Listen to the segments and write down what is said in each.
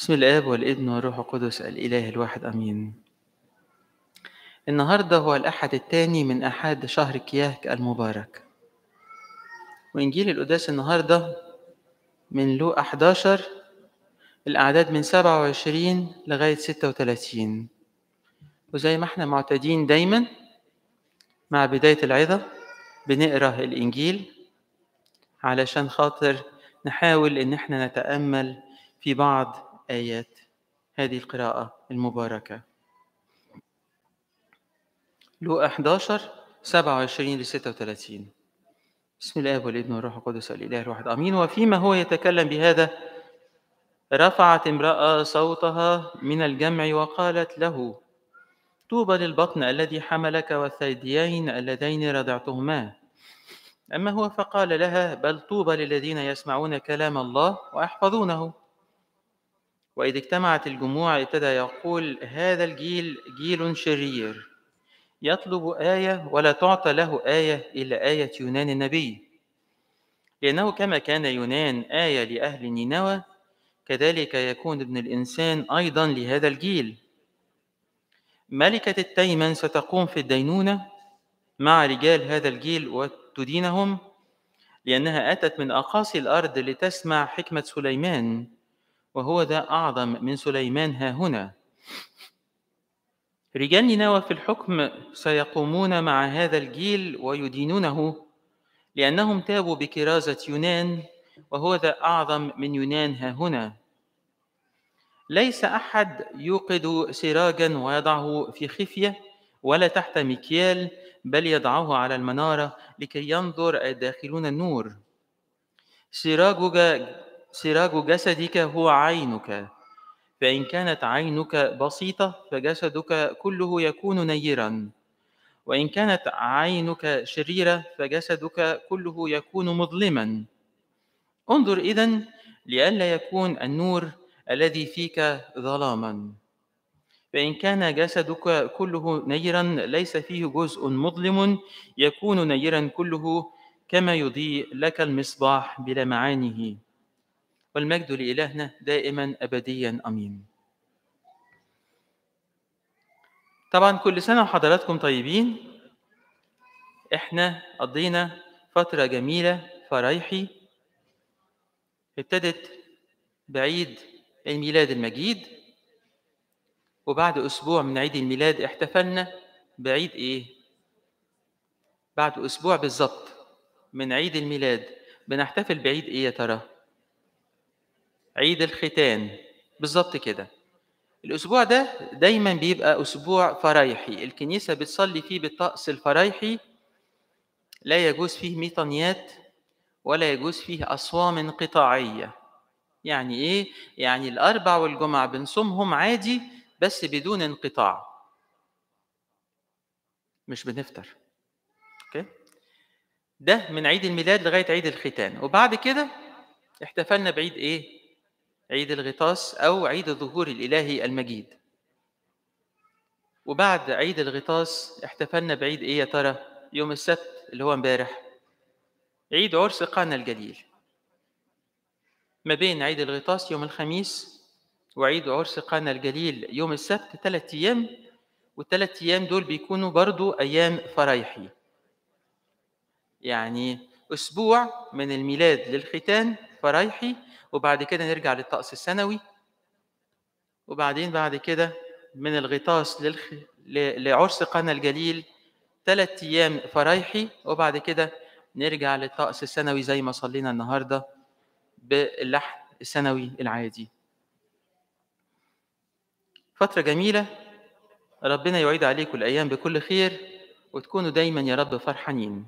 بسم الآب والابن والروح القدس الإله الواحد أمين النهاردة هو الأحد الثاني من أحد شهر كياك المبارك وإنجيل القداس النهاردة من لوقا 11 الأعداد من 27 لغاية 36 وزي ما احنا معتادين دايما مع بداية العظة بنقرأ الإنجيل علشان خاطر نحاول إن احنا نتأمل في بعض آيات هذه القراءة المباركة لوقا 11 27 ل 36 بسم الله والابن والروح القدس الإله الواحد آمين وفيما هو يتكلم بهذا رفعت امرأة صوتها من الجمع وقالت له طوبى للبطن الذي حملك والثديين اللذين رضعتهما أما هو فقال لها بل طوبى للذين يسمعون كلام الله ويحفظونه وإذ اجتمعت الجموع ابتدى يقول هذا الجيل جيل شرير يطلب آية ولا تعطى له آية إلا آية يونان النبي لأنه كما كان يونان آية لأهل نينوى كذلك يكون ابن الإنسان أيضا لهذا الجيل ملكة التيمن ستقوم في الدينونة مع رجال هذا الجيل وتدينهم لأنها أتت من أقاصي الأرض لتسمع حكمة سليمان وهو ذا أعظم من سليمان ها هنا رجال نينوى في الحكم سيقومون مع هذا الجيل ويدينونه لأنهم تابوا بكرازة يونان وهو ذا أعظم من يونان ها هنا ليس أحد يوقد سراجا ويضعه في خفية ولا تحت مكيال بل يضعه على المنارة لكي ينظر الداخلون النور سراجك سراج جسدك هو عينك فإن كانت عينك بسيطة فجسدك كله يكون نيرا وإن كانت عينك شريرة فجسدك كله يكون مظلما انظر إذن لئلا يكون النور الذي فيك ظلاما فإن كان جسدك كله نيرا ليس فيه جزء مظلم يكون نيرا كله كما يضيء لك المصباح بلمعانه والمجد لإلهنا دائما أبديا أمين طبعا كل سنة وحضراتكم طيبين احنا قضينا فترة جميلة فرايحي ابتدت بعيد الميلاد المجيد وبعد أسبوع من عيد الميلاد احتفلنا بعيد إيه؟ بعد أسبوع بالظبط من عيد الميلاد بنحتفل بعيد إيه يا ترى؟ عيد الختان بالظبط كده الأسبوع ده دايما بيبقى أسبوع فرايحي الكنيسة بتصلي فيه بالطقس الفرايحي لا يجوز فيه ميطانيات ولا يجوز فيه أصوام قطاعية يعني إيه؟ يعني الأربع والجمعة بنصومهم عادي بس بدون انقطاع مش بنفطر اوكي ده من عيد الميلاد لغايه عيد الختان وبعد كده احتفلنا بعيد ايه عيد الغطاس او عيد الظهور الالهي المجيد وبعد عيد الغطاس احتفلنا بعيد ايه يا ترى يوم السبت اللي هو امبارح عيد عرس قانا الجليل ما بين عيد الغطاس يوم الخميس وعيد عرس قانا الجليل يوم السبت ثلاث أيام والثلاث أيام دول بيكونوا برضو أيام فرايحي يعني أسبوع من الميلاد للختان فرايحي وبعد كده نرجع للطقس السنوي وبعدين بعد كده من الغطاس للخ... ل... لعرس قانا الجليل ثلاث أيام فرايحي وبعد كده نرجع للطقس السنوي زي ما صلينا النهارده باللحن السنوي العادي فترة جميلة ربنا يعيد عليكم الأيام بكل خير وتكونوا دايما يا رب فرحانين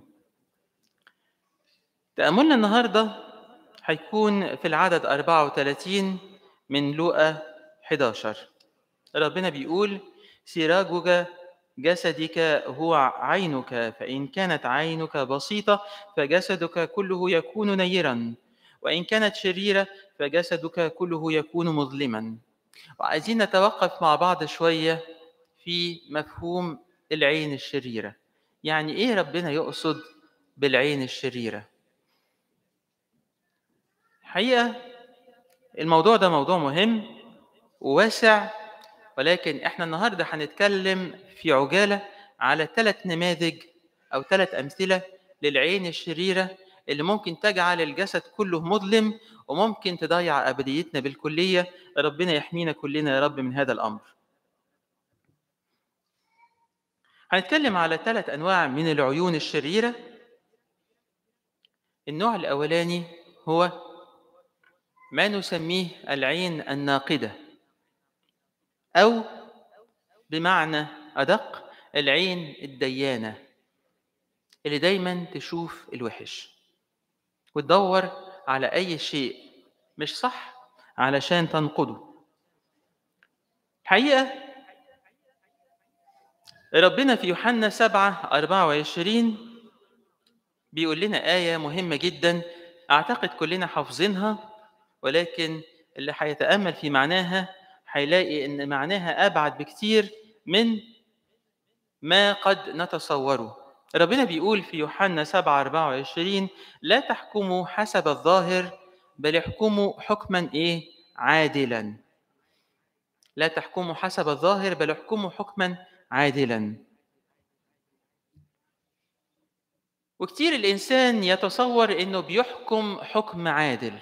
تأملنا النهاردة هيكون في العدد 34 من لوقا 11 ربنا بيقول سراجك جسدك هو عينك فإن كانت عينك بسيطة فجسدك كله يكون نيرا وإن كانت شريرة فجسدك كله يكون مظلما وعايزين نتوقف مع بعض شوية في مفهوم العين الشريرة يعني إيه ربنا يقصد بالعين الشريرة حقيقة الموضوع ده موضوع مهم وواسع ولكن احنا النهارده هنتكلم في عجاله على ثلاث نماذج او ثلاث امثله للعين الشريره اللي ممكن تجعل الجسد كله مظلم وممكن تضيع ابديتنا بالكليه ربنا يحمينا كلنا يا رب من هذا الامر هنتكلم على ثلاث انواع من العيون الشريره النوع الاولاني هو ما نسميه العين الناقده او بمعنى ادق العين الديانه اللي دايما تشوف الوحش وتدور على اي شيء مش صح علشان تنقده الحقيقه ربنا في يوحنا 7 24 بيقول لنا آية مهمة جدا أعتقد كلنا حافظينها ولكن اللي هيتأمل في معناها هيلاقي إن معناها أبعد بكتير من ما قد نتصوره ربنا بيقول في يوحنا 7 24 لا تحكموا حسب الظاهر بل احكموا حكما إيه عادلا لا تحكموا حسب الظاهر بل احكموا حكما عادلا وكتير الإنسان يتصور إنه بيحكم حكم عادل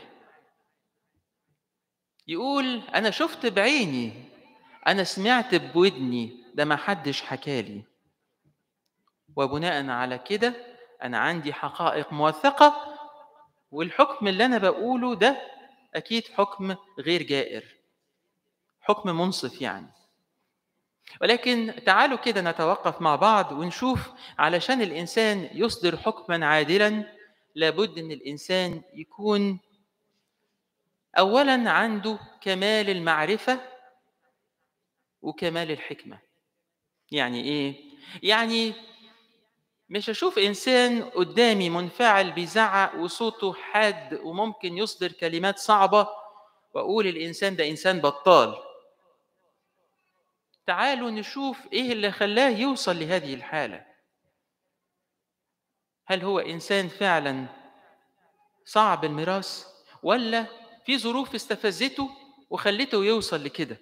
يقول أنا شفت بعيني أنا سمعت بودني ده ما حدش حكالي وبناء على كده أنا عندي حقائق موثقة والحكم اللي أنا بقوله ده أكيد حكم غير جائر حكم منصف يعني ولكن تعالوا كده نتوقف مع بعض ونشوف علشان الإنسان يصدر حكما عادلا لابد أن الإنسان يكون أولا عنده كمال المعرفة وكمال الحكمة يعني إيه؟ يعني مش أشوف إنسان قدامي منفعل بيزعق وصوته حاد وممكن يصدر كلمات صعبة وأقول الإنسان ده إنسان بطال تعالوا نشوف ايه اللي خلاه يوصل لهذه الحاله هل هو انسان فعلا صعب الميراث ولا في ظروف استفزته وخلته يوصل لكده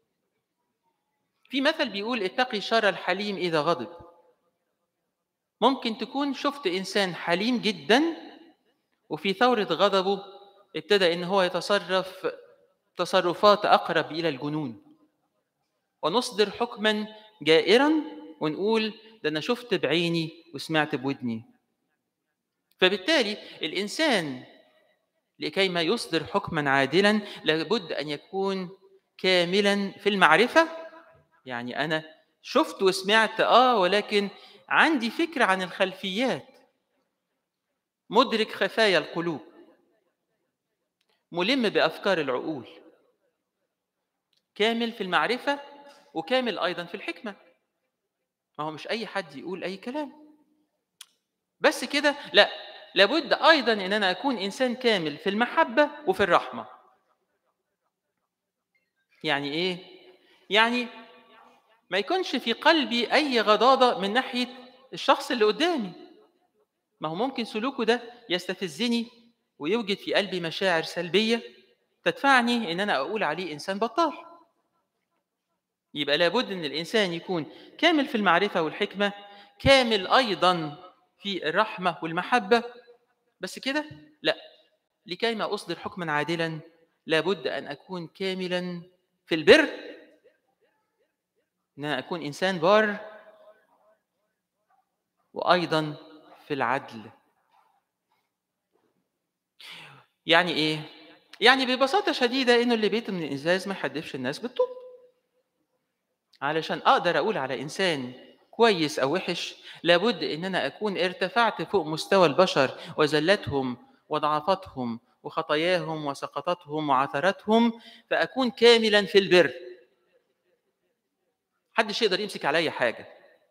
في مثل بيقول اتقي شر الحليم اذا غضب ممكن تكون شفت انسان حليم جدا وفي ثوره غضبه ابتدى ان هو يتصرف تصرفات اقرب الى الجنون ونصدر حكما جائرا ونقول ده انا شفت بعيني وسمعت بودني فبالتالي الانسان لكي ما يصدر حكما عادلا لابد ان يكون كاملا في المعرفه يعني انا شفت وسمعت اه ولكن عندي فكره عن الخلفيات مدرك خفايا القلوب ملم بافكار العقول كامل في المعرفه وكامل ايضا في الحكمه ما هو مش اي حد يقول اي كلام بس كده لا لابد ايضا ان انا اكون انسان كامل في المحبه وفي الرحمه يعني ايه يعني ما يكونش في قلبي اي غضاضه من ناحيه الشخص اللي قدامي ما هو ممكن سلوكه ده يستفزني ويوجد في قلبي مشاعر سلبيه تدفعني ان انا اقول عليه انسان بطال يبقى لابد ان الانسان يكون كامل في المعرفه والحكمه كامل ايضا في الرحمه والمحبه بس كده لا لكي ما اصدر حكما عادلا لابد ان اكون كاملا في البر ان أنا اكون انسان بار وايضا في العدل يعني ايه يعني ببساطه شديده انه اللي بيته من الازاز ما يحدفش الناس بالطوب علشان اقدر اقول على انسان كويس او وحش لابد ان انا اكون ارتفعت فوق مستوى البشر وزلتهم وضعفاتهم وخطاياهم وسقطاتهم وعثراتهم فاكون كاملا في البر محدش يقدر يمسك عليا حاجه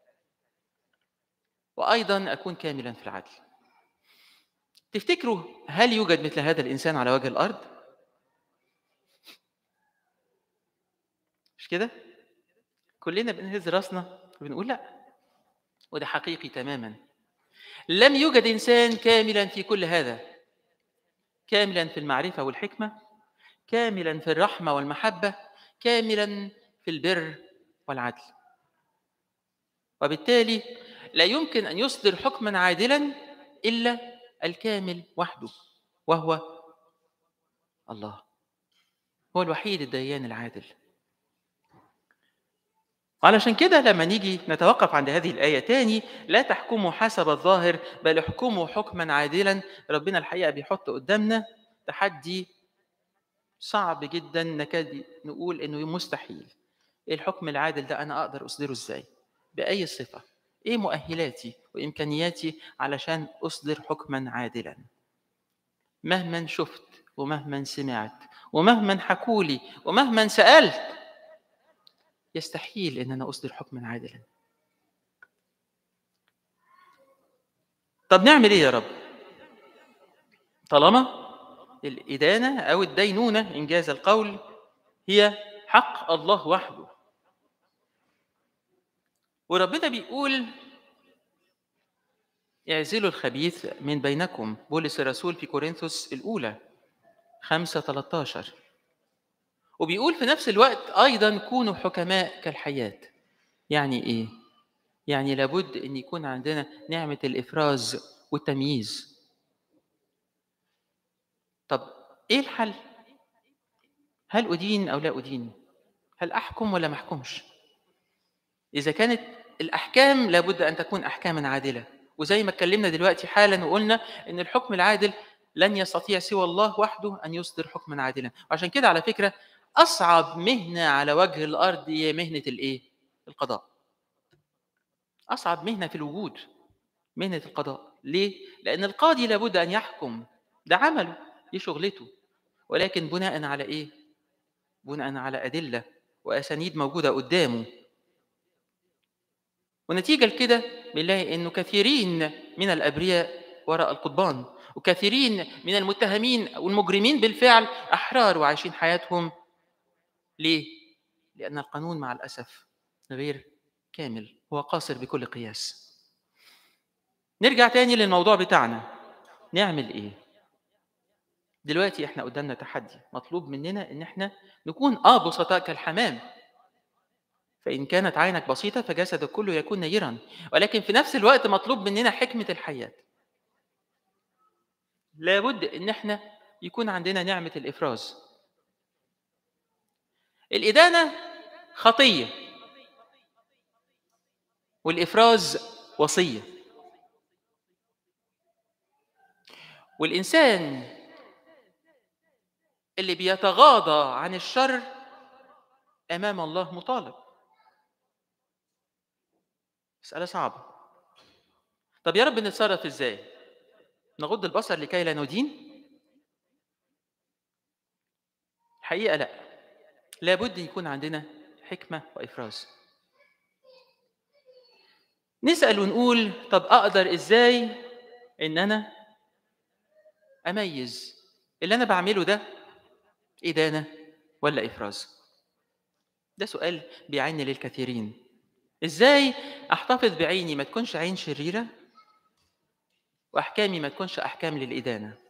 وايضا اكون كاملا في العدل تفتكروا هل يوجد مثل هذا الانسان على وجه الارض مش كده كلنا بنهز راسنا وبنقول لا وده حقيقي تماما لم يوجد انسان كاملا في كل هذا كاملا في المعرفه والحكمه كاملا في الرحمه والمحبه كاملا في البر والعدل وبالتالي لا يمكن ان يصدر حكما عادلا الا الكامل وحده وهو الله هو الوحيد الديان العادل وعلشان كده لما نيجي نتوقف عند هذه الآية تاني لا تحكموا حسب الظاهر بل احكموا حكما عادلا ربنا الحقيقة بيحط قدامنا تحدي صعب جدا نكاد نقول انه مستحيل ايه الحكم العادل ده انا اقدر اصدره ازاي باي صفه ايه مؤهلاتي وامكانياتي علشان اصدر حكما عادلا مهما شفت ومهما سمعت ومهما حكولي ومهما سالت يستحيل ان انا اصدر حكما عادلا طب نعمل ايه يا رب طالما الادانه او الدينونه انجاز القول هي حق الله وحده وربنا بيقول اعزلوا الخبيث من بينكم بولس الرسول في كورنثوس الأولى 5 13 وبيقول في نفس الوقت أيضا كونوا حكماء كالحياة يعني إيه؟ يعني لابد أن يكون عندنا نعمة الإفراز والتمييز طب إيه الحل؟ هل أدين أو لا أدين؟ هل أحكم ولا ما أحكمش؟ إذا كانت الأحكام لابد أن تكون أحكاما عادلة وزي ما اتكلمنا دلوقتي حالا وقلنا ان الحكم العادل لن يستطيع سوى الله وحده ان يصدر حكما عادلا وعشان كده على فكره اصعب مهنه على وجه الارض هي مهنه الايه القضاء اصعب مهنه في الوجود مهنه القضاء ليه لان القاضي لابد ان يحكم ده عمله دي شغلته ولكن بناء على ايه بناء على ادله واسانيد موجوده قدامه ونتيجة لكده بنلاقي انه كثيرين من الابرياء وراء القضبان وكثيرين من المتهمين والمجرمين بالفعل احرار وعايشين حياتهم ليه؟ لان القانون مع الاسف غير كامل هو قاصر بكل قياس. نرجع تاني للموضوع بتاعنا نعمل ايه؟ دلوقتي احنا قدامنا تحدي مطلوب مننا ان احنا نكون اه بسطاء كالحمام فإن كانت عينك بسيطة فجسدك كله يكون نيرا ولكن في نفس الوقت مطلوب مننا حكمة الحياة لابد إن احنا يكون عندنا نعمة الإفراز الإدانة خطية والإفراز وصية والإنسان اللي بيتغاضى عن الشر أمام الله مطالب مسألة صعبة طب يا رب نتصرف ازاي؟ نغض البصر لكي لا ندين؟ الحقيقة لا لابد يكون عندنا حكمة وإفراز نسأل ونقول طب أقدر إزاي إن أنا أميز اللي أنا بعمله ده إدانة ولا إفراز؟ ده سؤال بيعني للكثيرين ازاي احتفظ بعيني ما تكونش عين شريره واحكامي ما تكونش احكام للادانه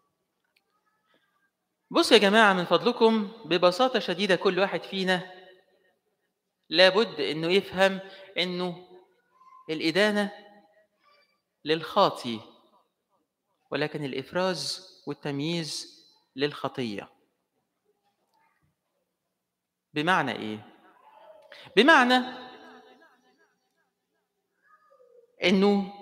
بصوا يا جماعه من فضلكم ببساطه شديده كل واحد فينا لابد انه يفهم انه الادانه للخاطي ولكن الافراز والتمييز للخطيه بمعنى ايه بمعنى انه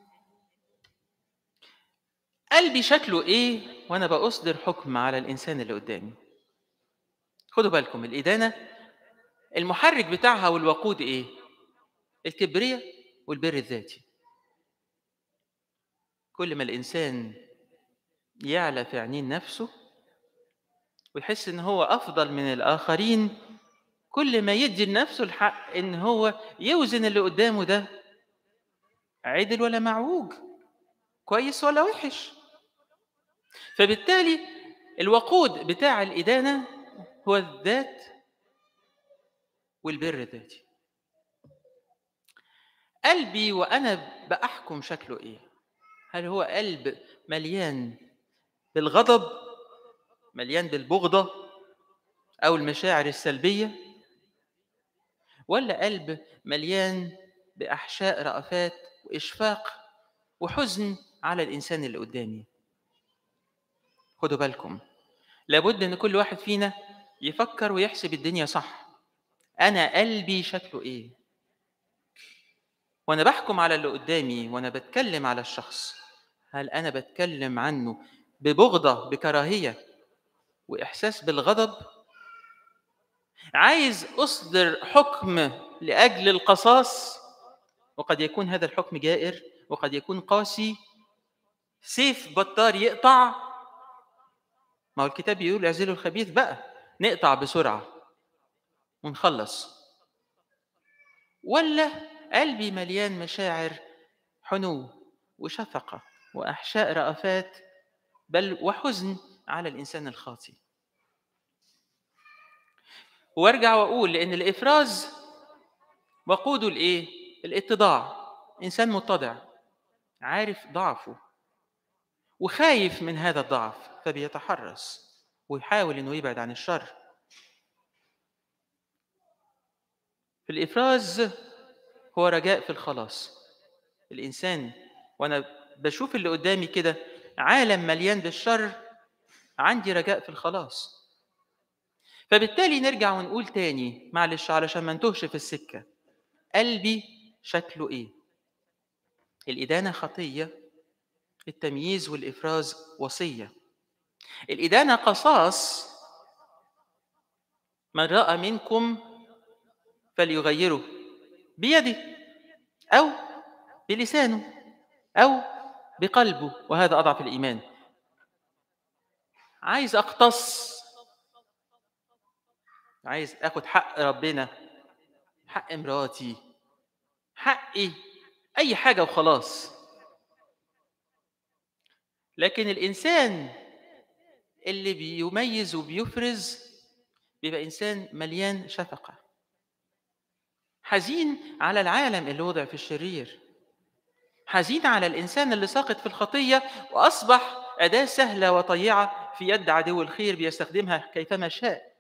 قلبي شكله ايه وانا باصدر حكم على الانسان اللي قدامي خدوا بالكم الادانه المحرك بتاعها والوقود ايه الكبرياء والبر الذاتي كل ما الانسان يعلى في عينين نفسه ويحس ان هو افضل من الاخرين كل ما يدي لنفسه الحق ان هو يوزن اللي قدامه ده عدل ولا معوج كويس ولا وحش فبالتالي الوقود بتاع الإدانة هو الذات والبر الذاتي قلبي وأنا بأحكم شكله إيه هل هو قلب مليان بالغضب مليان بالبغضة أو المشاعر السلبية ولا قلب مليان بأحشاء رأفات وإشفاق وحزن على الإنسان اللي قدامي خدوا بالكم لابد ان كل واحد فينا يفكر ويحسب الدنيا صح انا قلبي شكله ايه وانا بحكم على اللي قدامي وانا بتكلم على الشخص هل انا بتكلم عنه ببغضه بكراهيه واحساس بالغضب عايز اصدر حكم لاجل القصاص وقد يكون هذا الحكم جائر وقد يكون قاسي سيف بطار يقطع ما هو الكتاب بيقول اعزلوا الخبيث بقى نقطع بسرعة ونخلص ولا قلبي مليان مشاعر حنو وشفقة وأحشاء رأفات بل وحزن على الإنسان الخاطي وارجع واقول لان الافراز وقوده الايه الاتضاع انسان متضع عارف ضعفه وخايف من هذا الضعف فبيتحرس ويحاول انه يبعد عن الشر في الافراز هو رجاء في الخلاص الانسان وانا بشوف اللي قدامي كده عالم مليان بالشر عندي رجاء في الخلاص فبالتالي نرجع ونقول تاني معلش علشان ما نتوهش في السكة قلبي شكله ايه الإدانة خطية التمييز والإفراز وصية الإدانة قصاص من رأى منكم فليغيره بيده أو بلسانه أو بقلبه وهذا أضعف الإيمان عايز أقتص عايز اخد حق ربنا حق مراتي حقي اي حاجه وخلاص لكن الانسان اللي بيميز وبيفرز بيبقى انسان مليان شفقه حزين على العالم اللي وضع في الشرير حزين على الانسان اللي ساقط في الخطيه واصبح اداه سهله وطيعه في يد عدو الخير بيستخدمها كيفما شاء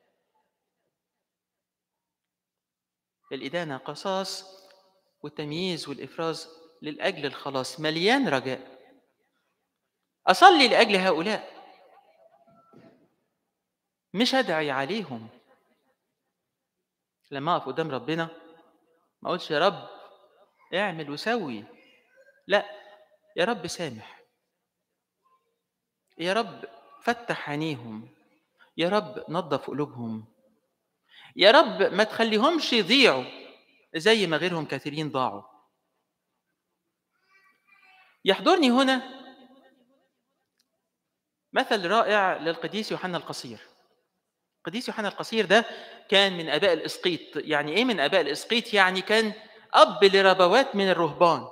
الإدانة قصاص والتمييز والإفراز للأجل الخلاص مليان رجاء أصلي لأجل هؤلاء مش أدعي عليهم لما أقف قدام ربنا ما أقولش يا رب اعمل وسوي لا يا رب سامح يا رب فتح عينيهم يا رب نظف قلوبهم يا رب ما تخليهمش يضيعوا زي ما غيرهم كثيرين ضاعوا يحضرني هنا مثل رائع للقديس يوحنا القصير القديس يوحنا القصير ده كان من اباء الاسقيط يعني ايه من اباء الاسقيط يعني كان اب لربوات من الرهبان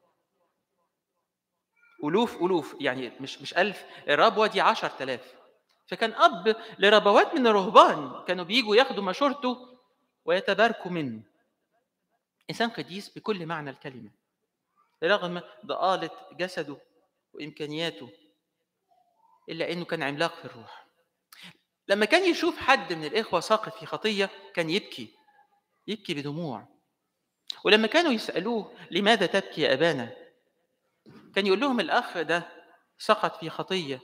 الوف الوف يعني مش مش الف الربوه دي عشر تلاف فكان اب لربوات من الرهبان كانوا بيجوا ياخدوا مشورته ويتباركوا منه انسان قديس بكل معنى الكلمه رغم ضآلة جسده وامكانياته الا انه كان عملاق في الروح لما كان يشوف حد من الاخوه ساقط في خطيه كان يبكي يبكي بدموع ولما كانوا يسالوه لماذا تبكي يا ابانا كان يقول لهم الاخ ده سقط في خطيه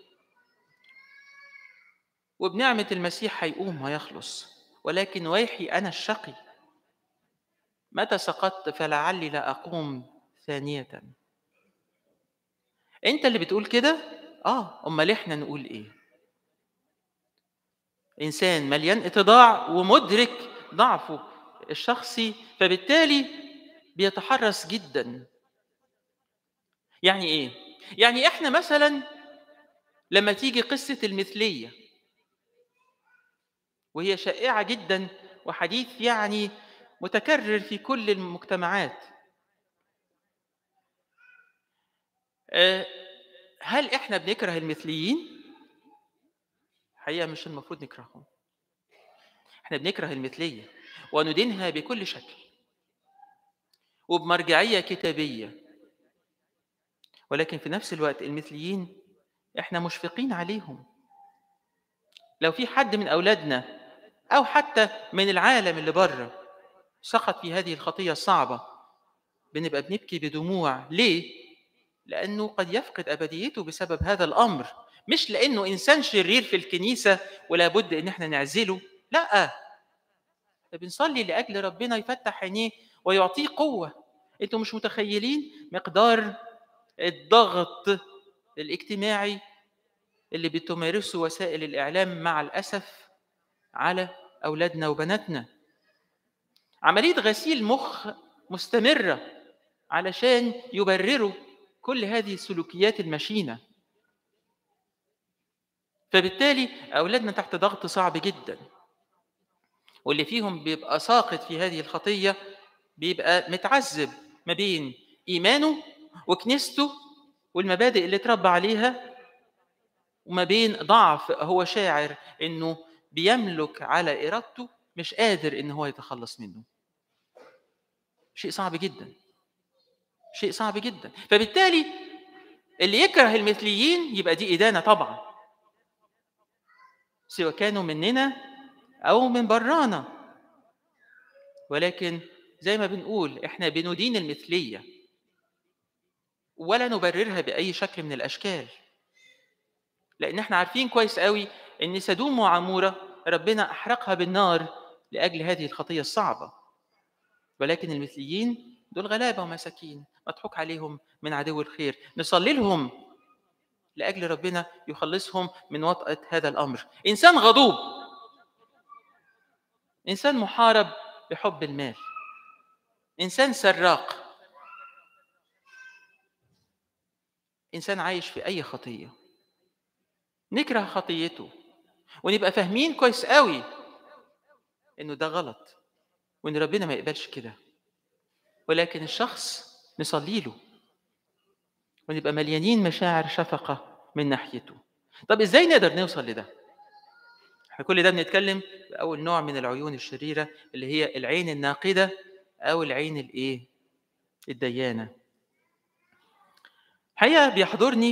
وبنعمة المسيح هيقوم ويخلص ولكن ويحي أنا الشقي متى سقطت فلعلي لا أقوم ثانية أنت اللي بتقول كده آه أمال إحنا نقول إيه إنسان مليان اتضاع ومدرك ضعفه الشخصي فبالتالي بيتحرس جدا يعني إيه؟ يعني إحنا مثلا لما تيجي قصة المثلية وهي شائعة جدا وحديث يعني متكرر في كل المجتمعات هل احنا بنكره المثليين؟ حقيقة مش المفروض نكرههم احنا بنكره المثلية وندينها بكل شكل وبمرجعية كتابية ولكن في نفس الوقت المثليين احنا مشفقين عليهم لو في حد من أولادنا أو حتى من العالم اللي بره سقط في هذه الخطية الصعبة بنبقى بنبكي بدموع ليه؟ لأنه قد يفقد أبديته بسبب هذا الأمر مش لأنه إنسان شرير في الكنيسة ولا بد إن احنا نعزله لا بنصلي لأجل ربنا يفتح عينيه ويعطيه قوة انتوا مش متخيلين مقدار الضغط الاجتماعي اللي بتمارسه وسائل الإعلام مع الأسف على أولادنا وبناتنا عملية غسيل مخ مستمرة علشان يبرروا كل هذه السلوكيات المشينة فبالتالي أولادنا تحت ضغط صعب جدا واللي فيهم بيبقى ساقط في هذه الخطية بيبقى متعذب ما بين إيمانه وكنيسته والمبادئ اللي اتربى عليها وما بين ضعف هو شاعر انه بيملك على ارادته مش قادر ان هو يتخلص منه شيء صعب جدا شيء صعب جدا فبالتالي اللي يكره المثليين يبقى دي إدانة طبعا سواء كانوا مننا أو من برانا ولكن زي ما بنقول احنا بندين المثلية ولا نبررها بأي شكل من الأشكال لأن احنا عارفين كويس قوي إن سدوم وعمورة ربنا أحرقها بالنار لأجل هذه الخطية الصعبة ولكن المثليين دول غلابة ومساكين مضحوك عليهم من عدو الخير نصلي لهم لأجل ربنا يخلصهم من وطأة هذا الأمر إنسان غضوب إنسان محارب بحب المال إنسان سراق إنسان عايش في أي خطية نكره خطيته ونبقى فاهمين كويس قوي إنه ده غلط وإن ربنا ما يقبلش كده ولكن الشخص نصلي له ونبقى مليانين مشاعر شفقة من ناحيته طب إزاي نقدر نوصل لده؟ احنا كل ده بنتكلم بأول نوع من العيون الشريرة اللي هي العين الناقدة أو العين الإيه؟ الديانة الحقيقة بيحضرني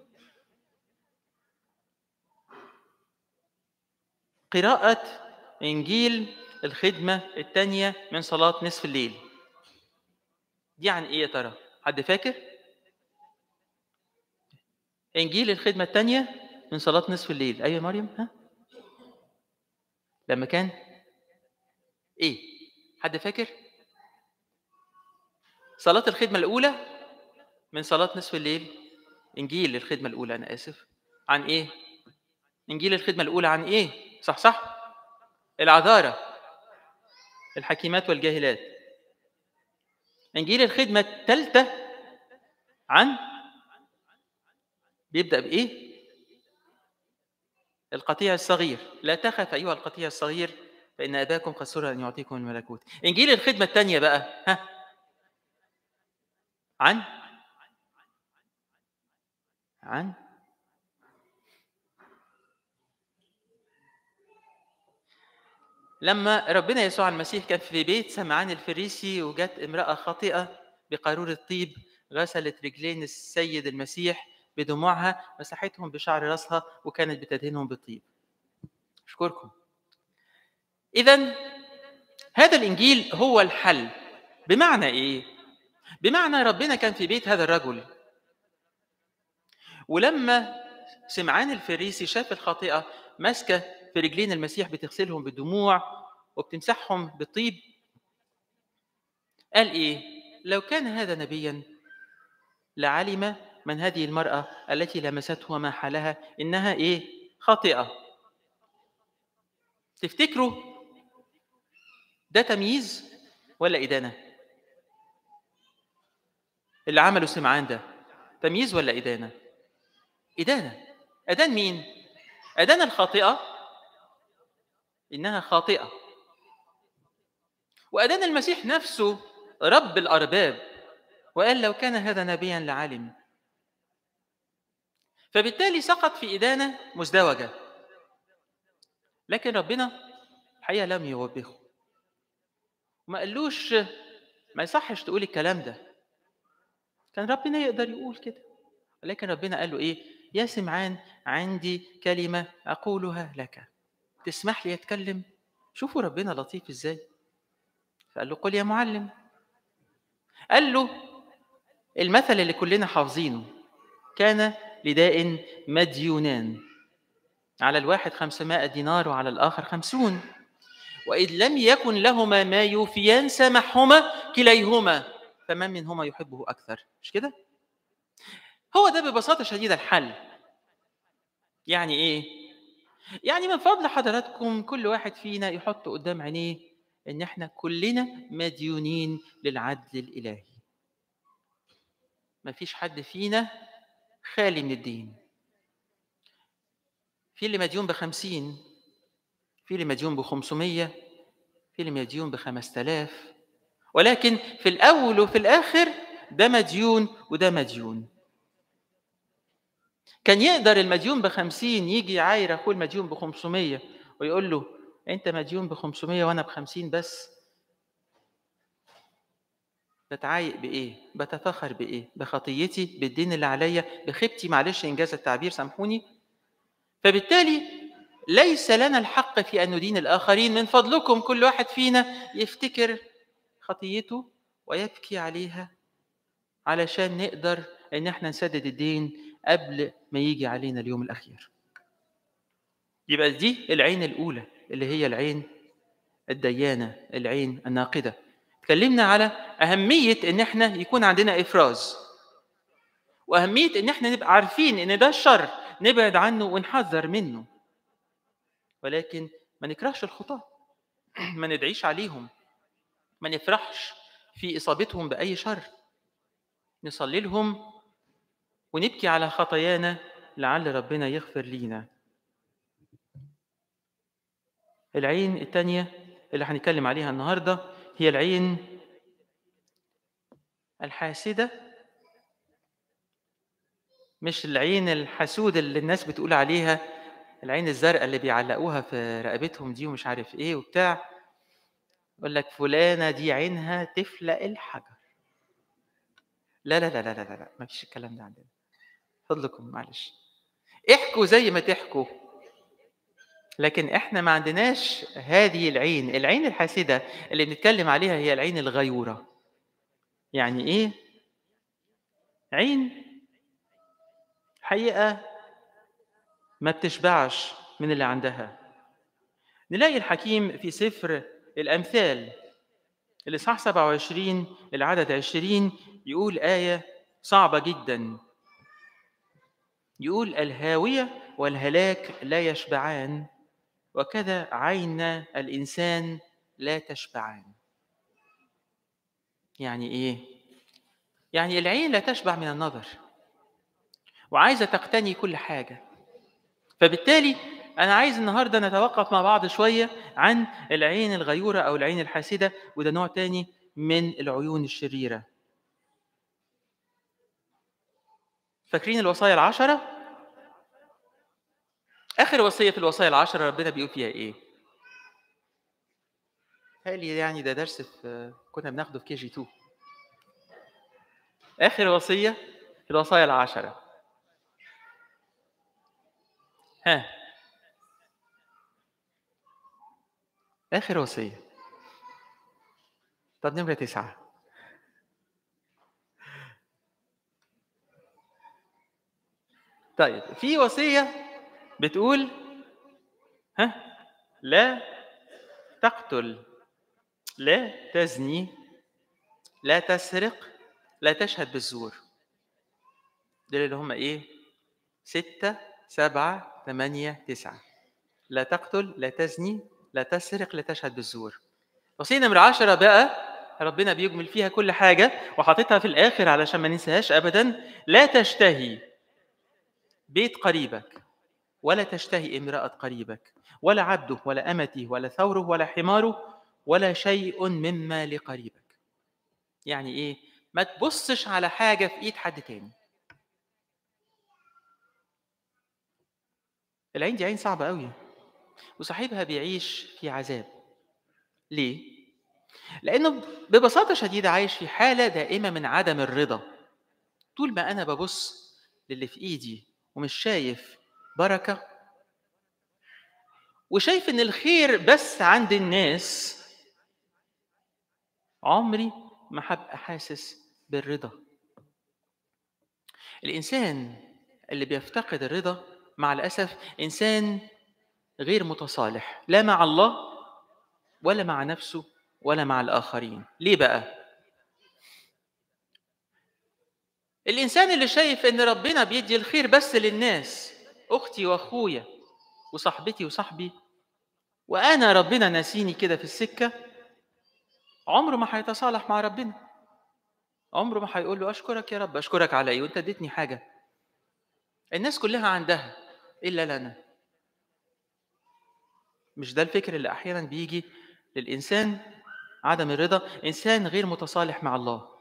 قراءة إنجيل الخدمة الثانية من صلاة نصف الليل دي عن إيه يا ترى؟ حد فاكر؟ إنجيل الخدمة الثانية من صلاة نصف الليل أيوة يا مريم ها؟ لما كان إيه؟ حد فاكر؟ صلاة الخدمة الأولى من صلاة نصف الليل إنجيل الخدمة الأولى أنا آسف عن إيه؟ إنجيل الخدمة الأولى عن إيه؟ صح صح؟ العذارة الحكيمات والجاهلات إنجيل الخدمة الثالثة عن بيبدأ بإيه؟ القطيع الصغير لا تخف أيها القطيع الصغير فإن أباكم قد سر أن يعطيكم الملكوت إنجيل الخدمة الثانية بقى ها عن عن لما ربنا يسوع المسيح كان في بيت سمعان الفريسي وجت امرأة خاطئة بقارورة طيب غسلت رجلين السيد المسيح بدموعها مسحتهم بشعر راسها وكانت بتدهنهم بالطيب أشكركم إذا هذا الإنجيل هو الحل بمعنى إيه؟ بمعنى ربنا كان في بيت هذا الرجل ولما سمعان الفريسي شاف الخاطئة ماسكة في رجلين المسيح بتغسلهم بالدموع وبتمسحهم بالطيب قال إيه؟ لو كان هذا نبيا لعلم من هذه المرأة التي لمسته وما حالها إنها إيه؟ خاطئة تفتكروا ده تمييز ولا إدانة؟ اللي عمله سمعان ده تمييز ولا إدانة؟ إدانة أدان مين؟ أدان الخاطئة إنها خاطئة وأدان المسيح نفسه رب الأرباب وقال لو كان هذا نبيا لعلم فبالتالي سقط في إدانة مزدوجة لكن ربنا الحقيقة لم يوبخه وما قالوش ما يصحش تقول الكلام ده كان ربنا يقدر يقول كده ولكن ربنا قال له ايه يا سمعان عندي كلمة أقولها لك تسمح لي أتكلم شوفوا ربنا لطيف ازاي فقال له قل يا معلم قال له المثل اللي كلنا حافظينه كان لداء مديونان على الواحد خمسمائة دينار وعلى الآخر خمسون وإذ لم يكن لهما ما يوفيان سمحهما كليهما فمن منهما يحبه أكثر مش كده؟ هو ده ببساطة شديدة الحل يعني إيه؟ يعني من فضل حضراتكم كل واحد فينا يحط قدام عينيه إن إحنا كلنا مديونين للعدل الإلهي مفيش حد فينا خالي من الدين في اللي مديون بخمسين في اللي مديون بخمسمية في اللي مديون بخمسة آلاف ولكن في الأول وفي الآخر ده مديون وده مديون كان يقدر المديون بخمسين يجي يعاير أخوه المديون بخمسمية ويقول له أنت مديون بخمسمية وأنا بخمسين بس بتعايق بإيه؟ بتفخر بإيه؟ بخطيتي بالدين اللي عليا بخيبتي معلش إنجاز التعبير سامحوني فبالتالي ليس لنا الحق في أن ندين الآخرين من فضلكم كل واحد فينا يفتكر خطيته ويبكي عليها علشان نقدر ان احنا نسدد الدين قبل ما يجي علينا اليوم الاخير يبقى دي العين الاولى اللي هي العين الديانه العين الناقده اتكلمنا على اهميه ان احنا يكون عندنا افراز واهميه ان احنا نبقى عارفين ان ده الشر نبعد عنه ونحذر منه ولكن ما نكرهش الخطاه ما ندعيش عليهم ما نفرحش في اصابتهم باي شر نصلي لهم ونبكي على خطايانا لعل ربنا يغفر لينا العين الثانية اللي هنتكلم عليها النهاردة هي العين الحاسدة مش العين الحسود اللي الناس بتقول عليها العين الزرقاء اللي بيعلقوها في رقبتهم دي ومش عارف ايه وبتاع يقول لك فلانة دي عينها تفلق الحجر لا لا لا لا لا لا, لا. ما فيش الكلام ده عندنا فضلكم معلش احكوا زي ما تحكوا لكن احنا ما عندناش هذه العين العين الحاسده اللي بنتكلم عليها هي العين الغيوره يعني ايه عين حقيقه ما بتشبعش من اللي عندها نلاقي الحكيم في سفر الامثال الاصحاح 27 العدد 20 يقول ايه صعبه جدا يقول الهاويه والهلاك لا يشبعان وكذا عين الانسان لا تشبعان يعني ايه يعني العين لا تشبع من النظر وعايزه تقتني كل حاجه فبالتالي انا عايز النهارده نتوقف مع بعض شويه عن العين الغيوره او العين الحاسده وده نوع تاني من العيون الشريره فاكرين الوصايا العشره اخر وصيه في الوصايا العشره ربنا بيقول فيها ايه هل يعني ده درس في كنا بناخده في كي جي 2 اخر وصيه في الوصايا العشره ها آخر وصية طب نمرة تسعة طيب في وصية بتقول ها لا تقتل لا تزني لا تسرق لا تشهد بالزور دول اللي هم ايه ستة سبعة ثمانية تسعة لا تقتل لا تزني لا تسرق لا تشهد بالزور وصية نمرة عشرة بقى ربنا بيجمل فيها كل حاجة وحاططها في الآخر علشان ما ننساهاش أبدا لا تشتهي بيت قريبك ولا تشتهي امرأة قريبك ولا عبده ولا أمته ولا ثوره ولا حماره ولا شيء مما لقريبك يعني إيه؟ ما تبصش على حاجة في إيد حد تاني العين دي عين صعبة قوي وصاحبها بيعيش في عذاب ليه؟ لأنه ببساطة شديدة عايش في حالة دائمة من عدم الرضا طول ما أنا ببص للي في إيدي ومش شايف بركة وشايف ان الخير بس عند الناس عمري ما هبقى حاسس بالرضا الانسان اللي بيفتقد الرضا مع الاسف انسان غير متصالح لا مع الله ولا مع نفسه ولا مع الاخرين ليه بقى الانسان اللي شايف ان ربنا بيدي الخير بس للناس اختي واخويا وصاحبتي وصاحبي وانا ربنا ناسيني كده في السكه عمره ما هيتصالح مع ربنا عمره ما هيقول له اشكرك يا رب اشكرك على ايه وانت اديتني حاجه الناس كلها عندها الا لنا مش ده الفكر اللي احيانا بيجي للانسان عدم الرضا انسان غير متصالح مع الله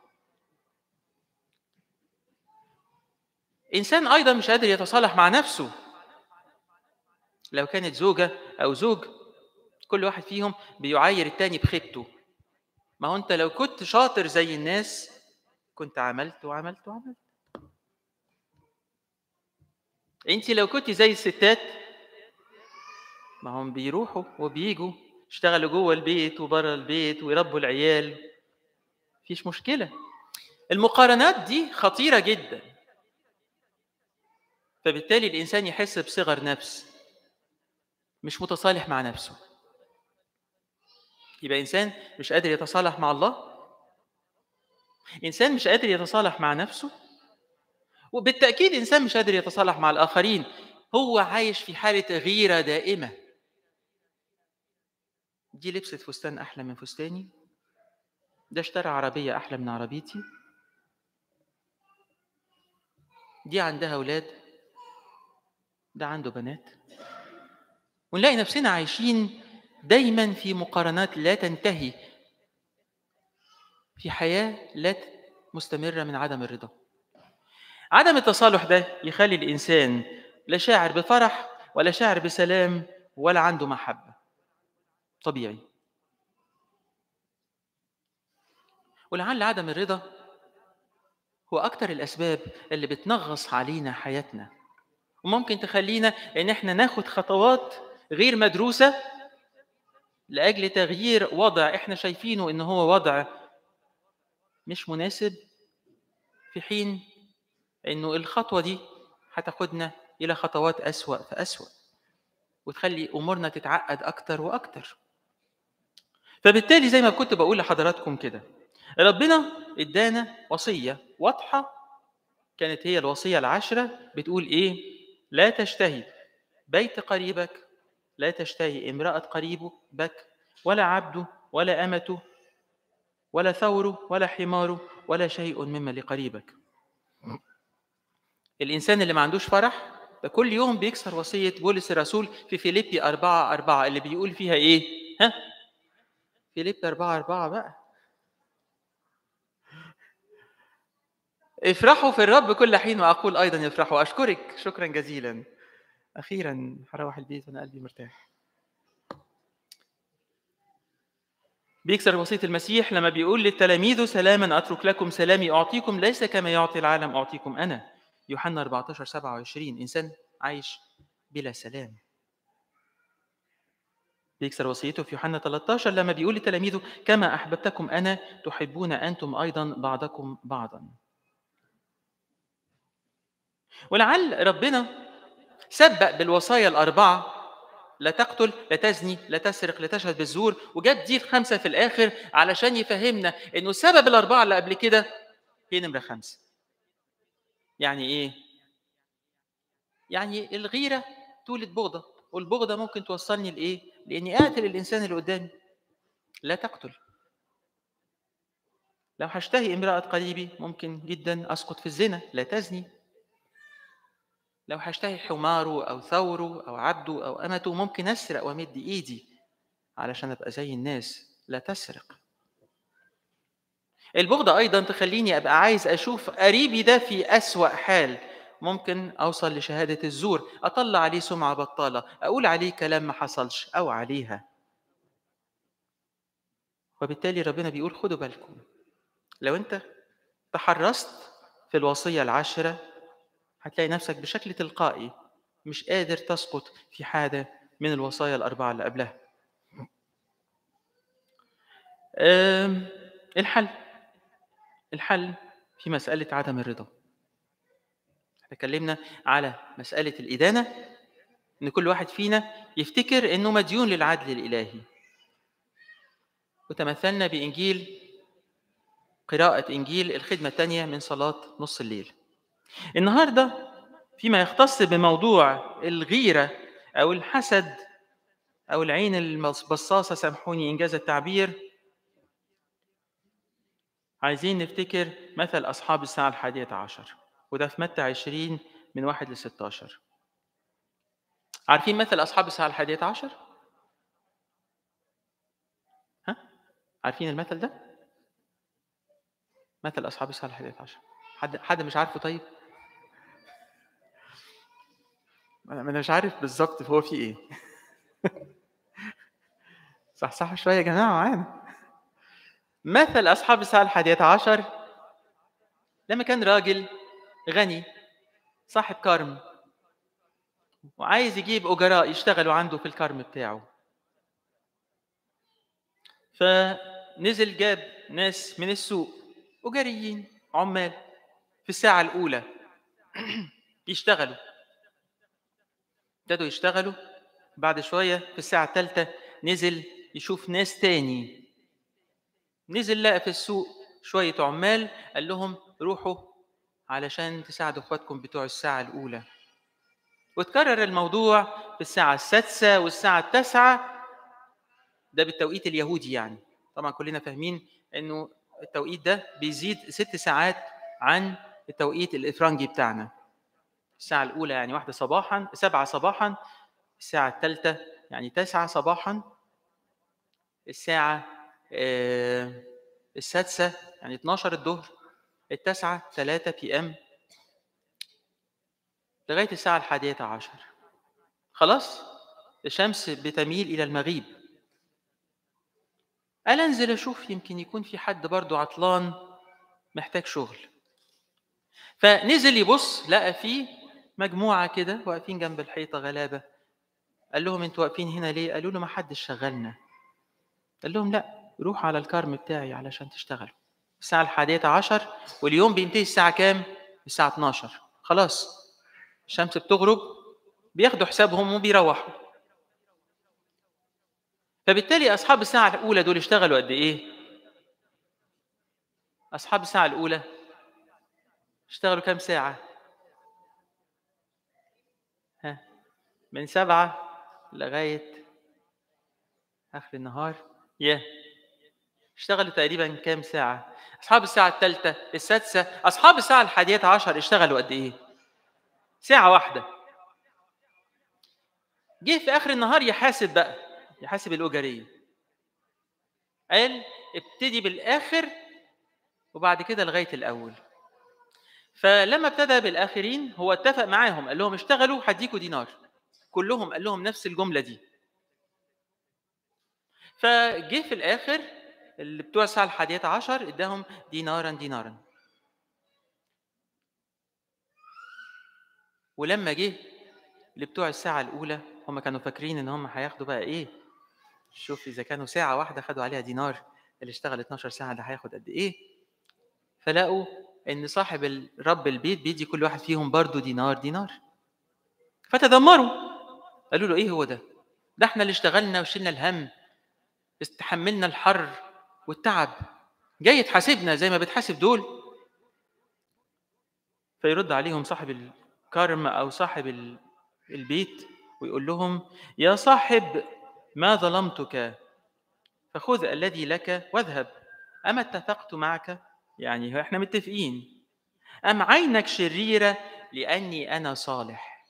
انسان ايضا مش قادر يتصالح مع نفسه لو كانت زوجه او زوج كل واحد فيهم بيعاير التاني بخيبته ما هو انت لو كنت شاطر زي الناس كنت عملت وعملت وعملت انت لو كنت زي الستات ما هم بيروحوا وبيجوا يشتغلوا جوه البيت وبره البيت ويربوا العيال مفيش مشكله المقارنات دي خطيره جدا فبالتالي الانسان يحس بصغر نفس مش متصالح مع نفسه يبقى انسان مش قادر يتصالح مع الله انسان مش قادر يتصالح مع نفسه وبالتاكيد انسان مش قادر يتصالح مع الاخرين هو عايش في حاله غيره دائمه دي لبست فستان احلى من فستاني ده اشترى عربيه احلى من عربيتي دي عندها اولاد ده عنده بنات ونلاقي نفسنا عايشين دايما في مقارنات لا تنتهي في حياه لا مستمره من عدم الرضا عدم التصالح ده يخلي الانسان لا شاعر بفرح ولا شاعر بسلام ولا عنده محبه طبيعي ولعل عدم الرضا هو اكتر الاسباب اللي بتنغص علينا حياتنا وممكن تخلينا ان احنا ناخد خطوات غير مدروسه لاجل تغيير وضع احنا شايفينه ان هو وضع مش مناسب في حين انه الخطوه دي هتاخدنا الى خطوات اسوا فاسوا وتخلي امورنا تتعقد اكتر واكتر فبالتالي زي ما كنت بقول لحضراتكم كده ربنا ادانا وصيه واضحه كانت هي الوصيه العشره بتقول ايه لا تشتهي بيت قريبك لا تشتهي امراه قريبك ولا عبده ولا امته ولا ثوره ولا حماره ولا شيء مما لقريبك الإنسان اللي ما عندوش فرح ده كل يوم بيكسر وصية بولس الرسول في فيليبي أربعة أربعة اللي بيقول فيها إيه؟ ها؟ فيليبي أربعة أربعة بقى افرحوا في الرب كل حين وأقول أيضا افرحوا أشكرك شكرا جزيلا أخيرا هروح البيت وأنا قلبي مرتاح بيكسر وصية المسيح لما بيقول للتلاميذ سلاما أترك لكم سلامي أعطيكم ليس كما يعطي العالم أعطيكم أنا يوحنا 14 27 إنسان عايش بلا سلام بيكسر وصيته في يوحنا 13 لما بيقول لتلاميذه كما أحببتكم أنا تحبون أنتم أيضا بعضكم بعضا ولعل ربنا سبق بالوصايا الأربعة لا تقتل لا تزني لا تسرق لا تشهد بالزور وجاب دي الخمسة في الآخر علشان يفهمنا إنه سبب الأربعة اللي قبل كده هي نمرة خمسة يعني ايه يعني الغيره تولد بغضه والبغضه ممكن توصلني لايه لاني اقتل الانسان اللي قدامي لا تقتل لو هشتهي امراه قريبي ممكن جدا اسقط في الزنا لا تزني لو هشتهي حماره او ثوره او عبده او امته ممكن اسرق وامد ايدي علشان ابقى زي الناس لا تسرق البغضة أيضا تخليني أبقى عايز أشوف قريبي ده في أسوأ حال ممكن أوصل لشهادة الزور أطلع عليه سمعة بطالة أقول عليه كلام ما حصلش أو عليها وبالتالي ربنا بيقول خدوا بالكم لو أنت تحرصت في الوصية العشرة هتلاقي نفسك بشكل تلقائي مش قادر تسقط في حاجة من الوصايا الأربعة اللي قبلها آم، الحل الحل في مسألة عدم الرضا احنا اتكلمنا على مسألة الإدانة إن كل واحد فينا يفتكر إنه مديون للعدل الإلهي وتمثلنا بإنجيل قراءة إنجيل الخدمة الثانية من صلاة نص الليل النهاردة فيما يختص بموضوع الغيرة أو الحسد أو العين البصاصة سامحوني إنجاز التعبير عايزين نفتكر مثل أصحاب الساعة الحادية عشر وده في متى عشرين من واحد لستة عشر عارفين مثل أصحاب الساعة الحادية عشر؟ ها؟ عارفين المثل ده؟ مثل أصحاب الساعة الحادية عشر حد حد مش عارفه طيب؟ ما أنا مش عارف بالظبط هو في إيه صح صح شوية يا جماعة معانا مثل أصحاب الساعة الحادية عشر لما كان راجل غني صاحب كرم وعايز يجيب أجراء يشتغلوا عنده في الكرم بتاعه فنزل جاب ناس من السوق أجريين عمال في الساعة الأولى يشتغلوا ابتدوا يشتغلوا بعد شوية في الساعة الثالثة نزل يشوف ناس تاني نزل لقى في السوق شوية عمال قال لهم روحوا علشان تساعدوا اخواتكم بتوع الساعة الأولى وتكرر الموضوع في الساعة السادسة والساعة التاسعة ده بالتوقيت اليهودي يعني طبعا كلنا فاهمين انه التوقيت ده بيزيد ست ساعات عن التوقيت الافرنجي بتاعنا الساعة الأولى يعني واحدة صباحا سبعة صباحا الساعة الثالثة يعني تسعة صباحا الساعة آه، السادسة يعني 12 الظهر التاسعة 3 بي ام لغاية الساعة الحادية عشر خلاص الشمس بتميل إلى المغيب قال انزل اشوف يمكن يكون في حد برضه عطلان محتاج شغل فنزل يبص لقى فيه مجموعة كده واقفين جنب الحيطة غلابة قال لهم انتوا واقفين هنا ليه؟ قالوا له ما حدش شغلنا قال لهم لا روح على الكرم بتاعي علشان تشتغلوا الساعة الحادية عشر واليوم بينتهي الساعة كام؟ الساعة 12 خلاص الشمس بتغرب بياخدوا حسابهم وبيروحوا فبالتالي أصحاب الساعة الأولى دول اشتغلوا قد إيه؟ أصحاب الساعة الأولى اشتغلوا كام ساعة؟ ها من سبعة لغاية آخر النهار يا اشتغلوا تقريبا كام ساعة؟ أصحاب الساعة الثالثة السادسة أصحاب الساعة الحادية عشر اشتغلوا قد إيه؟ ساعة واحدة جه في آخر النهار يحاسب بقى يحاسب الأجرية قال ابتدي بالآخر وبعد كده لغاية الأول فلما ابتدى بالآخرين هو اتفق معاهم قال لهم اشتغلوا هديكوا دينار كلهم قال لهم نفس الجملة دي فجه في الآخر اللي بتوع الساعة الحادية عشر اداهم دينارا دينارا ولما جه اللي بتوع الساعة الأولى هم كانوا فاكرين إن هم هياخدوا بقى إيه؟ شوف إذا كانوا ساعة واحدة خدوا عليها دينار اللي اشتغل 12 ساعة ده هياخد قد إيه؟ فلقوا إن صاحب ال- رب البيت بيدي كل واحد فيهم برضه دينار دينار فتذمروا قالوا له إيه هو ده؟ ده إحنا اللي اشتغلنا وشلنا الهم استحملنا الحر والتعب جاي تحاسبنا زي ما بتحاسب دول فيرد عليهم صاحب الكرم او صاحب ال- البيت ويقول لهم يا صاحب ما ظلمتك فخذ الذي لك واذهب اما اتفقت معك يعني هو احنا متفقين ام عينك شريره لاني انا صالح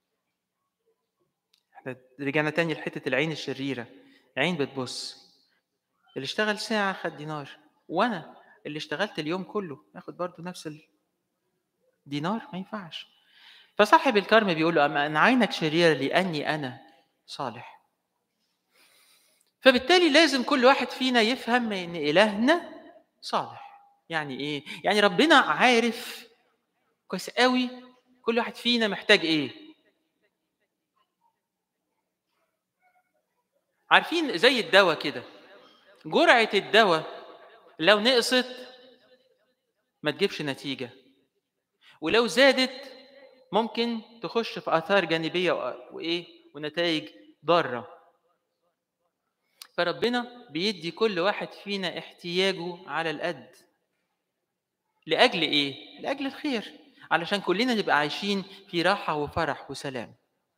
احنا رجعنا تاني لحته العين الشريره عين بتبص اللي اشتغل ساعه خد دينار وانا اللي اشتغلت اليوم كله اخد برضو نفس الدينار ما ينفعش فصاحب الكرم بيقول له أما أن عينك شريرة لأني أنا صالح فبالتالي لازم كل واحد فينا يفهم ان الهنا صالح يعني ايه يعني ربنا عارف كويس قوي كل واحد فينا محتاج ايه عارفين زي الدواء كده جرعة الدواء لو نقصت ما تجيبش نتيجة ولو زادت ممكن تخش في آثار جانبية وإ- وإيه ونتائج ضارة فربنا بيدي كل واحد فينا احتياجه على القد لأجل إيه؟ لأجل الخير علشان كلنا نبقى عايشين في راحة وفرح وسلام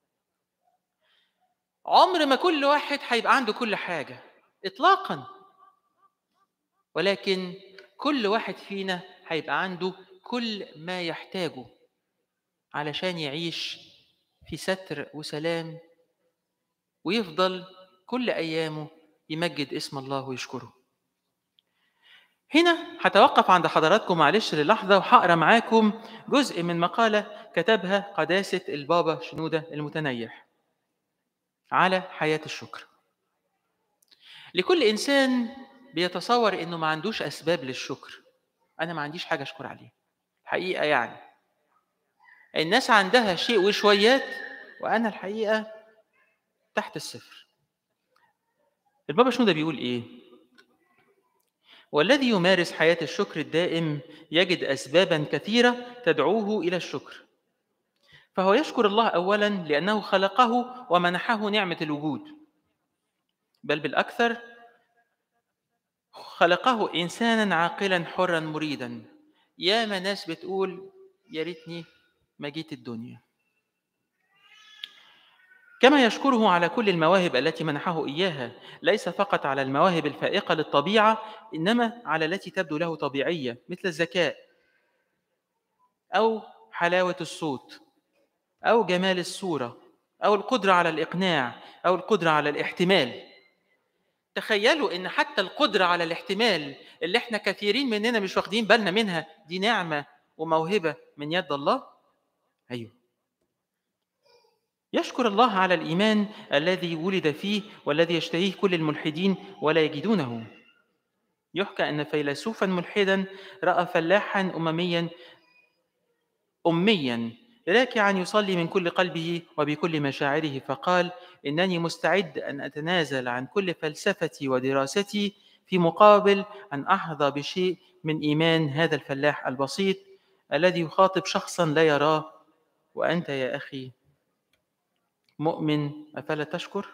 عمر ما كل واحد هيبقى عنده كل حاجة إطلاقا ولكن كل واحد فينا هيبقى عنده كل ما يحتاجه علشان يعيش في ستر وسلام ويفضل كل أيامه يمجد اسم الله ويشكره هنا هتوقف عند حضراتكم معلش للحظة وهقرا معاكم جزء من مقالة كتبها قداسة البابا شنودة المتنيح على حياة الشكر لكل إنسان بيتصور إنه ما عندوش أسباب للشكر أنا ما عنديش حاجة أشكر عليه حقيقة يعني الناس عندها شيء وشويات وأنا الحقيقة تحت الصفر البابا شنودة بيقول إيه والذي يمارس حياة الشكر الدائم يجد أسبابا كثيرة تدعوه إلى الشكر فهو يشكر الله أولا لأنه خلقه ومنحه نعمة الوجود بل بالأكثر خلقه إنسانا عاقلا حرا مريدا ياما ناس بتقول يا ريتني ما جيت الدنيا كما يشكره على كل المواهب التي منحه إياها ليس فقط على المواهب الفائقة للطبيعة إنما على التي تبدو له طبيعية مثل الذكاء أو حلاوة الصوت أو جمال الصورة أو القدرة على الإقناع أو القدرة على الاحتمال تخيلوا إن حتى القدرة على الاحتمال اللي إحنا كثيرين مننا مش واخدين بالنا منها دي نعمة وموهبة من يد الله أيوه يشكر الله على الإيمان الذي ولد فيه والذي يشتهيه كل الملحدين ولا يجدونه يحكى أن فيلسوفا ملحدا رأى فلاحا أمميا أميا راكعا يصلي من كل قلبه وبكل مشاعره فقال إنني مستعد أن أتنازل عن كل فلسفتي ودراستي في مقابل أن أحظى بشيء من إيمان هذا الفلاح البسيط الذي يخاطب شخصا لا يراه وأنت يا أخي مؤمن أفلا تشكر؟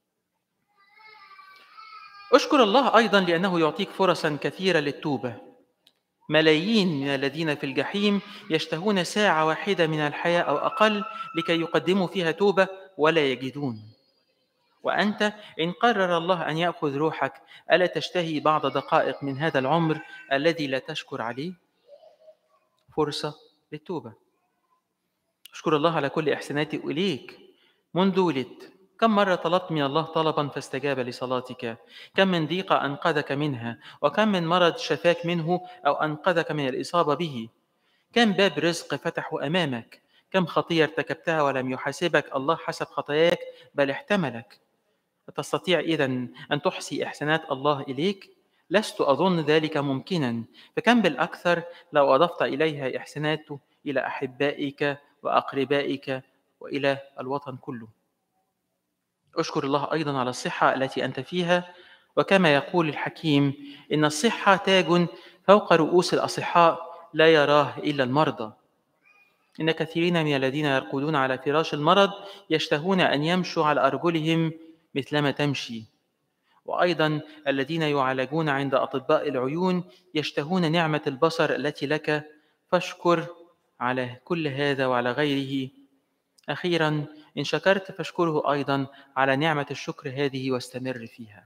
اشكر الله أيضا لأنه يعطيك فرصا كثيرة للتوبة ملايين من الذين في الجحيم يشتهون ساعة واحدة من الحياة أو أقل لكي يقدموا فيها توبة ولا يجدون وأنت إن قرر الله أن يأخذ روحك ألا تشتهي بعض دقائق من هذا العمر الذي لا تشكر عليه؟ فرصة للتوبة أشكر الله على كل إحساناته إليك منذ ولدت كم مرة طلبت من الله طلبا فاستجاب لصلاتك كم من ضيقة أنقذك منها وكم من مرض شفاك منه أو أنقذك من الإصابة به كم باب رزق فتحه أمامك كم خطية ارتكبتها ولم يحاسبك الله حسب خطاياك بل احتملك تستطيع إذا أن تحصي إحسانات الله إليك لست أظن ذلك ممكنا فكم بالأكثر لو أضفت إليها إحساناته إلى أحبائك وأقربائك وإلى الوطن كله أشكر الله أيضا على الصحة التي أنت فيها وكما يقول الحكيم إن الصحة تاج فوق رؤوس الأصحاء لا يراه إلا المرضى إن كثيرين من الذين يرقدون على فراش المرض يشتهون أن يمشوا على أرجلهم مثلما تمشي وأيضا الذين يعالجون عند أطباء العيون يشتهون نعمة البصر التي لك فاشكر على كل هذا وعلى غيره أخيرا إن شكرت فاشكره أيضا على نعمة الشكر هذه واستمر فيها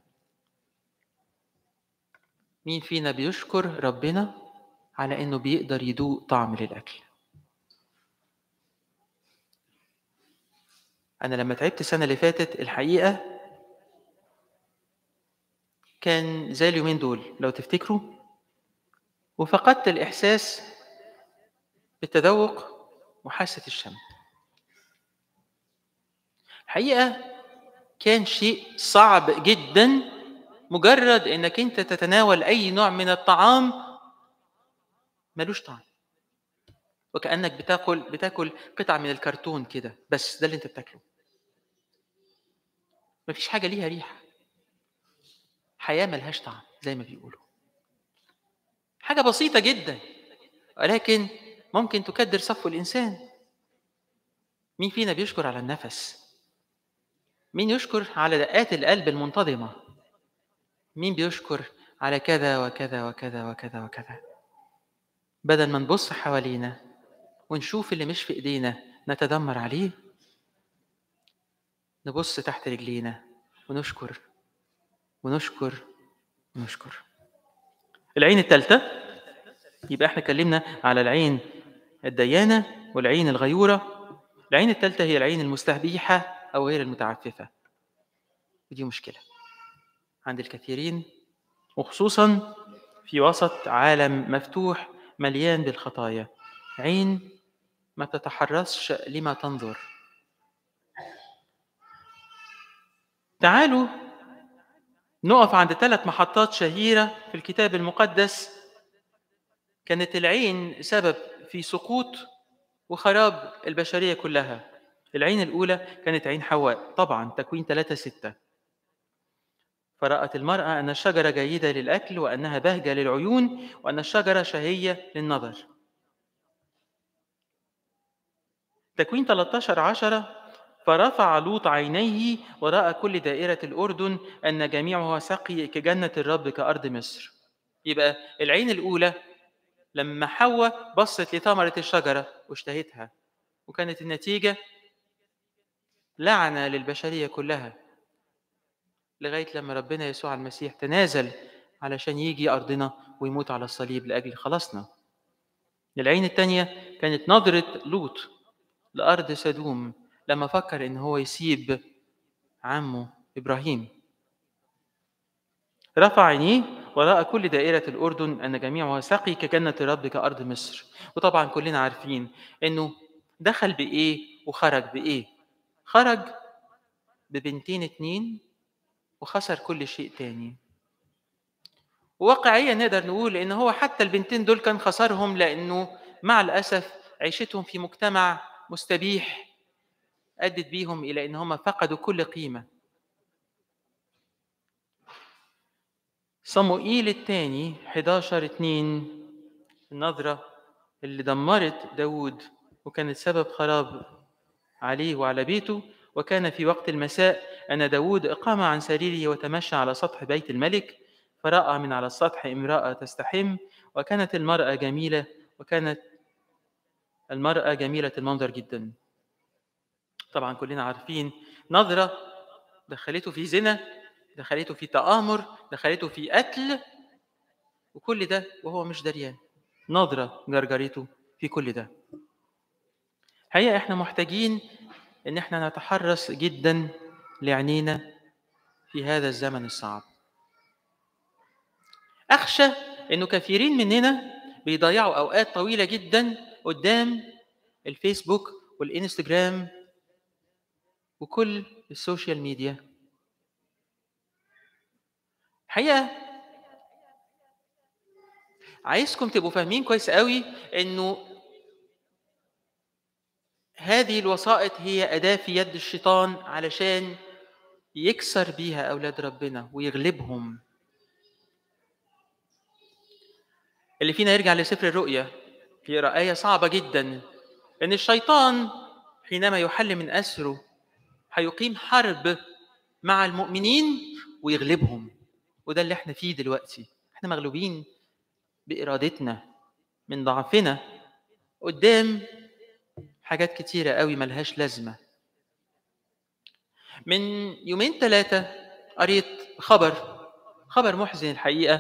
مين فينا بيشكر ربنا على إنه بيقدر يدوق طعم للأكل أنا لما تعبت السنة اللي فاتت الحقيقة كان زي اليومين دول لو تفتكروا وفقدت الإحساس بالتذوق وحاسة الشم الحقيقة كان شيء صعب جدا مجرد انك انت تتناول اي نوع من الطعام ملوش طعم وكانك بتاكل بتاكل قطعه من الكرتون كده بس ده اللي انت بتاكله مفيش حاجه ليها ريحه حياة ملهاش طعم زي ما بيقولوا حاجة بسيطة جدا ولكن ممكن تكدر صفو الإنسان مين فينا بيشكر على النفس مين يشكر على دقات القلب المنتظمة مين بيشكر على كذا وكذا وكذا وكذا وكذا بدل ما نبص حوالينا ونشوف اللي مش في ايدينا نتذمر عليه نبص تحت رجلينا ونشكر ونشكر ونشكر العين الثالثة يبقى احنا اتكلمنا على العين الديانة والعين الغيورة العين الثالثة هي العين المستهبيحة أو غير المتعففة ودي مشكلة عند الكثيرين وخصوصا في وسط عالم مفتوح مليان بالخطايا عين ما تتحرصش لما تنظر تعالوا نقف عند ثلاث محطات شهيرة في الكتاب المقدس كانت العين سبب في سقوط وخراب البشرية كلها العين الأولى كانت عين حواء طبعا تكوين 3 6 فرأت المرأة أن الشجرة جيدة للأكل وأنها بهجة للعيون وأن الشجرة شهية للنظر تكوين 13 عشرة فرفع لوط عينيه ورأى كل دائرة الأردن أن جميعها سقي كجنة الرب كأرض مصر يبقى العين الأولى لما حواء بصت لثمرة الشجرة واشتهتها وكانت النتيجة لعنة للبشرية كلها لغاية لما ربنا يسوع المسيح تنازل علشان يجي أرضنا ويموت على الصليب لأجل خلاصنا العين الثانية كانت نظرة لوط لأرض سدوم لما فكر إن هو يسيب عمه إبراهيم رفع عينيه ورأى كل دائرة الأردن أن جميعها سقي كجنة الرب كأرض مصر وطبعا كلنا عارفين إنه دخل بإيه وخرج بإيه خرج ببنتين اتنين وخسر كل شيء تاني واقعيا نقدر نقول ان هو حتى البنتين دول كان خسرهم لانه مع الاسف عيشتهم في مجتمع مستبيح ادت بيهم الى ان هم فقدوا كل قيمه صموئيل الثاني 11 2 النظرة اللي دمرت داود وكانت سبب خراب عليه وعلى بيته وكان في وقت المساء أن داود قام عن سريره وتمشى على سطح بيت الملك فرأى من على السطح امرأة تستحم وكانت المرأة جميلة وكانت المرأة جميلة المنظر جدا طبعا كلنا عارفين نظرة دخلته في زنا دخلته في تآمر دخلته في قتل وكل ده وهو مش دريان نظرة جرجرته في كل ده حقيقة احنا محتاجين ان احنا نتحرص جدا لعينينا في هذا الزمن الصعب اخشى انه كثيرين مننا بيضيعوا اوقات طويلة جدا قدام الفيسبوك والانستجرام وكل السوشيال ميديا حقيقة عايزكم تبقوا فاهمين كويس قوي انه هذه الوسائط هي أداة في يد الشيطان علشان يكسر بيها أولاد ربنا ويغلبهم اللي فينا يرجع لسفر الرؤيا يقرأ آية صعبة جدا إن الشيطان حينما يحل من أسره هيقيم حرب مع المؤمنين ويغلبهم وده اللي احنا فيه دلوقتي احنا مغلوبين بإرادتنا من ضعفنا قدام حاجات كتيرة قوي ملهاش لازمة من يومين ثلاثة قريت خبر خبر محزن الحقيقة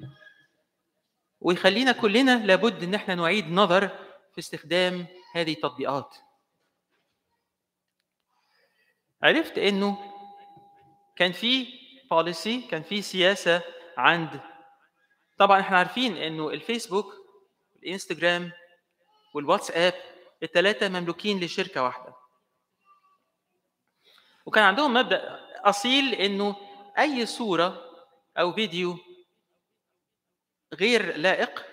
ويخلينا كلنا لابد ان احنا نعيد نظر في استخدام هذه التطبيقات عرفت انه كان في بوليسي كان في سياسة عند طبعا احنا عارفين انه الفيسبوك الانستجرام والواتساب الثلاثة مملوكين لشركة واحدة وكان عندهم مبدأ أصيل إنه أي صورة أو فيديو غير لائق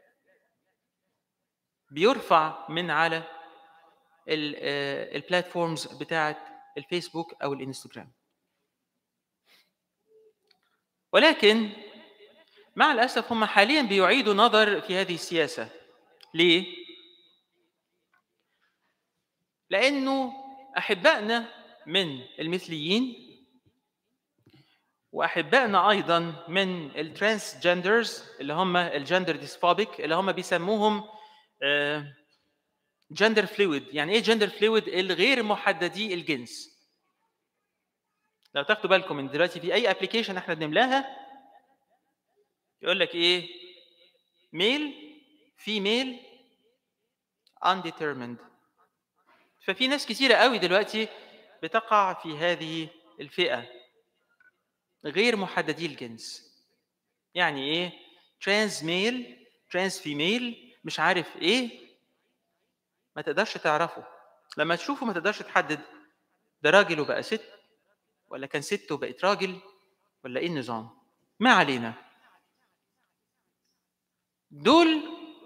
بيرفع من على البلاتفورمز بتاعة الفيسبوك أو الانستجرام ولكن مع الأسف هم حاليا بيعيدوا نظر في هذه السياسة ليه؟ لأنه أحبائنا من المثليين وأحبائنا أيضا من الترانس جندرز اللي هم الجندر ديسفوبيك اللي هم بيسموهم جندر فلويد يعني ايه جندر فلويد الغير محددي الجنس لو تاخدوا بالكم من دلوقتي في اي ابلكيشن احنا بنملاها يقول لك ايه ميل فيميل undetermined ففي ناس كتيره قوي دلوقتي بتقع في هذه الفئه غير محددي الجنس يعني ايه ترانس ميل ترانس فيميل مش عارف ايه ما تقدرش تعرفه لما تشوفه ما تقدرش تحدد ده راجل وبقى ست ولا كان ست وبقت راجل ولا ايه النظام ما علينا دول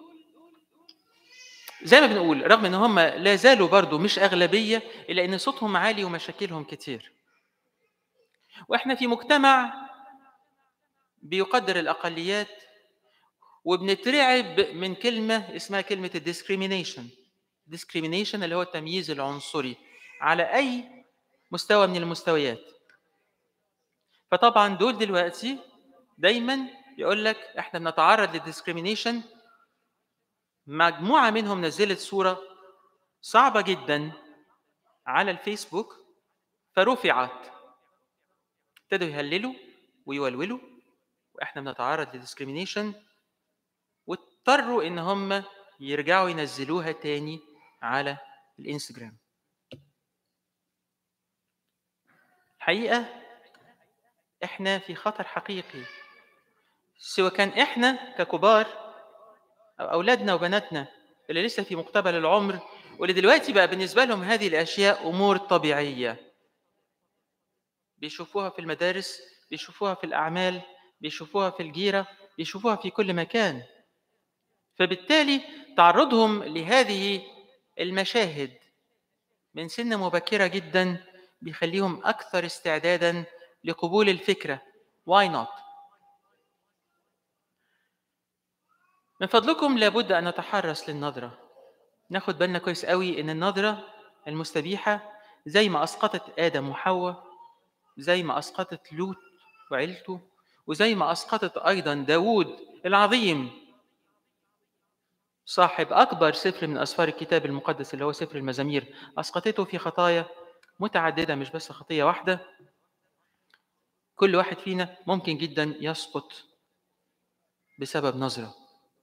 زي ما بنقول رغم ان هم لا زالوا برضو مش اغلبيه الا ان صوتهم عالي ومشاكلهم كتير واحنا في مجتمع بيقدر الاقليات وبنترعب من كلمه اسمها كلمه الديسكريمينيشن discrimination اللي هو التمييز العنصري على اي مستوى من المستويات فطبعا دول دلوقتي دايما يقول لك احنا بنتعرض للديسكريمينيشن مجموعه منهم نزلت صوره صعبه جدا على الفيسبوك فرفعت ابتدوا يهللوا ويولولوا واحنا بنتعرض للديسكريمينيشن واضطروا ان هم يرجعوا ينزلوها تاني على الانستجرام الحقيقه احنا في خطر حقيقي سواء كان احنا ككبار او اولادنا وبناتنا اللي لسه في مقتبل العمر واللي دلوقتي بقى بالنسبه لهم هذه الاشياء امور طبيعيه بيشوفوها في المدارس بيشوفوها في الاعمال بيشوفوها في الجيره بيشوفوها في كل مكان فبالتالي تعرضهم لهذه المشاهد من سن مبكره جدا بيخليهم اكثر استعدادا لقبول الفكره why not من فضلكم لابد ان نتحرص للنظره ناخد بالنا كويس قوي ان النظره المستبيحه زي ما اسقطت ادم وحواء زي ما اسقطت لوط وعيلته وزي ما اسقطت ايضا داوود العظيم صاحب اكبر سفر من اسفار الكتاب المقدس اللي هو سفر المزامير اسقطته في خطايا متعدده مش بس خطيه واحده كل واحد فينا ممكن جدا يسقط بسبب نظره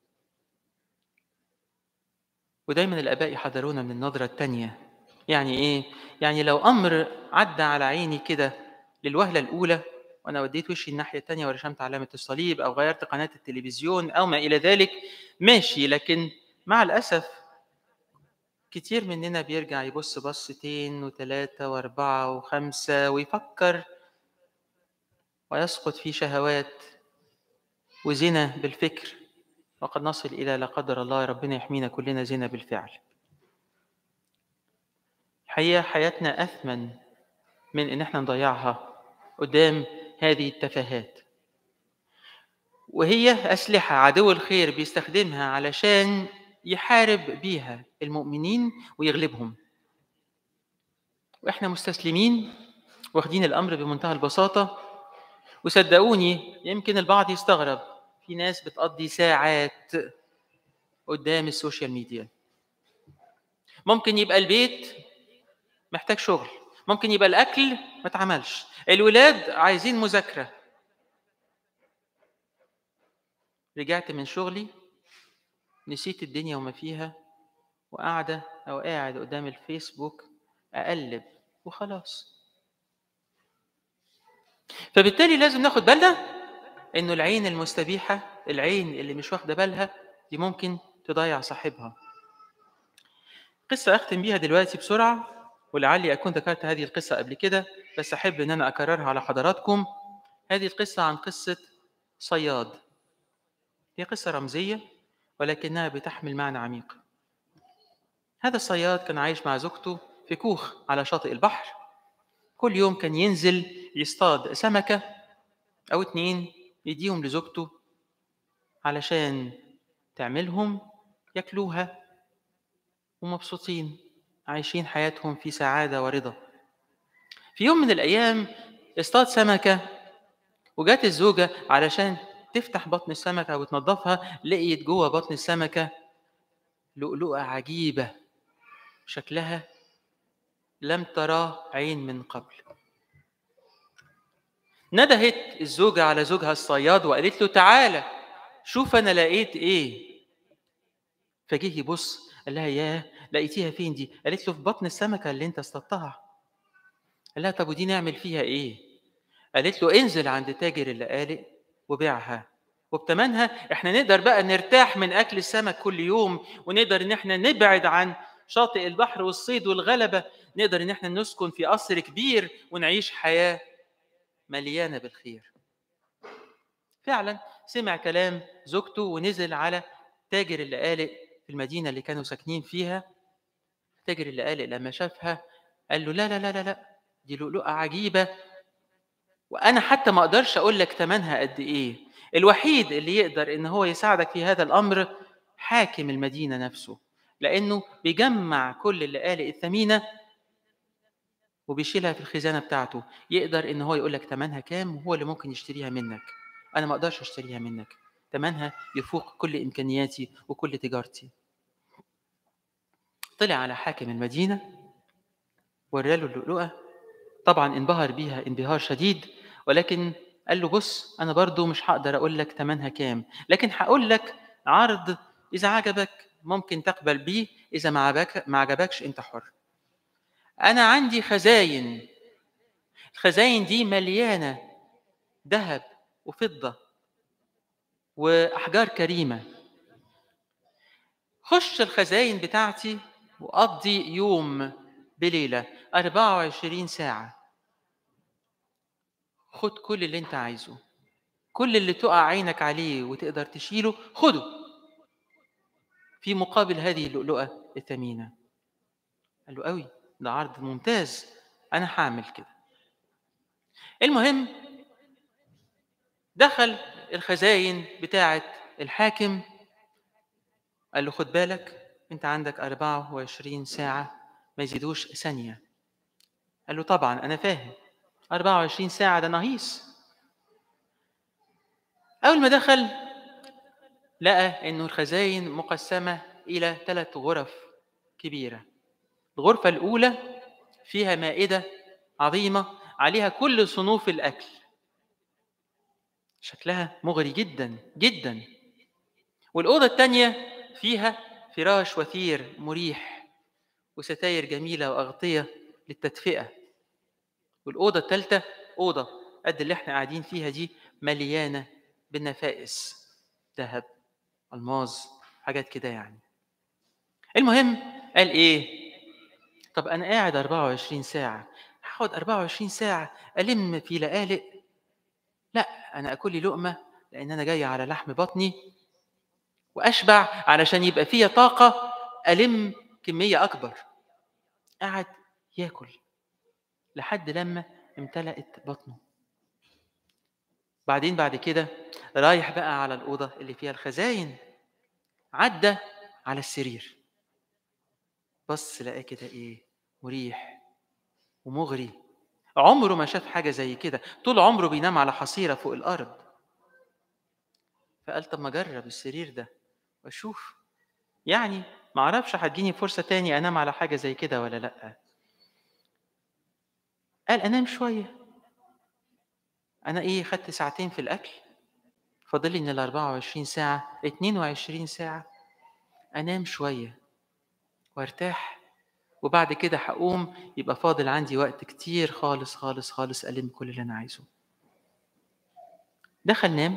ودايما الاباء يحذرونا من النظره الثانيه يعني ايه يعني لو امر عدى على عيني كده للوهله الاولى وانا وديت وشي الناحيه الثانيه ورشمت علامه الصليب او غيرت قناه التلفزيون او ما الى ذلك ماشي لكن مع الاسف كتير مننا بيرجع يبص بصتين وثلاثه واربعه وخمسه ويفكر ويسقط في شهوات وزنا بالفكر وقد نصل الى لا قدر الله ربنا يحمينا كلنا زنا بالفعل الحقيقه حياتنا اثمن من ان احنا نضيعها قدام هذه التفاهات وهي أسلحة عدو الخير بيستخدمها علشان يحارب بيها المؤمنين ويغلبهم وإحنا مستسلمين واخدين الأمر بمنتهى البساطة وصدقوني يمكن البعض يستغرب في ناس بتقضي ساعات قدام السوشيال ميديا ممكن يبقى البيت محتاج شغل ممكن يبقى الأكل ما اتعملش الولاد عايزين مذاكرة رجعت من شغلي نسيت الدنيا وما فيها وقاعدة أو قاعد قدام الفيسبوك أقلب وخلاص فبالتالي لازم ناخد بالنا إنه العين المستبيحة العين اللي مش واخدة بالها دي ممكن تضيع صاحبها قصة أختم بيها دلوقتي بسرعة ولعلي أكون ذكرت هذه القصة قبل كده بس أحب إن أنا أكررها على حضراتكم هذه القصة عن قصة صياد هي قصة رمزية ولكنها بتحمل معنى عميق هذا الصياد كان عايش مع زوجته في كوخ على شاطئ البحر كل يوم كان ينزل يصطاد سمكة أو اتنين يديهم لزوجته علشان تعملهم ياكلوها ومبسوطين عايشين حياتهم في سعادة ورضا في يوم من الأيام اصطاد سمكة وجات الزوجة علشان تفتح بطن السمكة وتنظفها لقيت جوه بطن السمكة لؤلؤة عجيبة شكلها لم تراه عين من قبل ندهت الزوجة على زوجها الصياد وقالت له تعالى شوف أنا لقيت إيه فجه يبص قال لها ياه لقيتيها فين دي؟ قالت له في بطن السمكة اللي أنت اصطادتها قال لها طب ودي نعمل فيها إيه؟ قالت له انزل عند تاجر اللقالق وبيعها وبتمنها احنا نقدر بقى نرتاح من اكل السمك كل يوم ونقدر ان احنا نبعد عن شاطئ البحر والصيد والغلبه نقدر ان احنا نسكن في قصر كبير ونعيش حياه مليانه بالخير فعلا سمع كلام زوجته ونزل على تاجر اللقالق في المدينه اللي كانوا ساكنين فيها تاجر اللقالق لما شافها قال له لا لا لا لا لا دي لؤلؤه عجيبه وانا حتى ما اقدرش اقول لك ثمنها قد ايه الوحيد اللي يقدر ان هو يساعدك في هذا الامر حاكم المدينه نفسه لانه بيجمع كل اللقالق الثمينه وبيشيلها في الخزانه بتاعته يقدر ان هو يقول لك ثمنها كام وهو اللي ممكن يشتريها منك انا ما اقدرش اشتريها منك ثمنها يفوق كل امكانياتي وكل تجارتي طلع على حاكم المدينه وراله اللؤلؤه طبعا انبهر بيها انبهار شديد ولكن قال له بص انا برضو مش هقدر اقول لك ثمنها كام لكن هقول لك عرض اذا عجبك ممكن تقبل بيه اذا ما عجبك ما عجبكش انت حر انا عندي خزاين الخزاين دي مليانه ذهب وفضه واحجار كريمه خش الخزاين بتاعتي وقضي يوم بليله 24 ساعه خد كل اللي انت عايزه كل اللي تقع عينك عليه وتقدر تشيله خده في مقابل هذه اللؤلؤة الثمينة قال له قوي ده عرض ممتاز أنا هعمل كده المهم دخل الخزاين بتاعة الحاكم قال له خد بالك انت عندك 24 ساعة ما يزيدوش ثانية قال له طبعا أنا فاهم 24 ساعة ده نهيص أول ما دخل لقى إنه الخزاين مقسمة إلى ثلاث غرف كبيرة الغرفة الأولى فيها مائدة عظيمة عليها كل صنوف الأكل شكلها مغري جدا جدا والأوضة الثانية فيها فراش وثير مريح وستاير جميلة وأغطية للتدفئة والأوضة الثالثة أوضة قد اللي احنا قاعدين فيها دي مليانة بالنفائس ذهب ألماظ حاجات كده يعني المهم قال إيه طب أنا قاعد 24 ساعة هقعد 24 ساعة ألم في لقالق لا أنا أكل لي لقمة لأن أنا جاي على لحم بطني وأشبع علشان يبقى فيا طاقة ألم كمية أكبر قعد ياكل لحد لما امتلأت بطنه بعدين بعد كده رايح بقى على الأوضة اللي فيها الخزاين عدى على السرير بص لقاه كده ايه مريح ومغري عمره ما شاف حاجة زي كده طول عمره بينام على حصيرة فوق الأرض فقال طب ما أجرب السرير ده وأشوف يعني ما أعرفش هتجيني فرصة تاني أنام على حاجة زي كده ولا لأ قال انام شويه انا ايه خدت ساعتين في الاكل فاضل لي من ال 24 ساعه 22 ساعه انام شويه وارتاح وبعد كده هقوم يبقى فاضل عندي وقت كتير خالص خالص خالص الم كل اللي انا عايزه دخل نام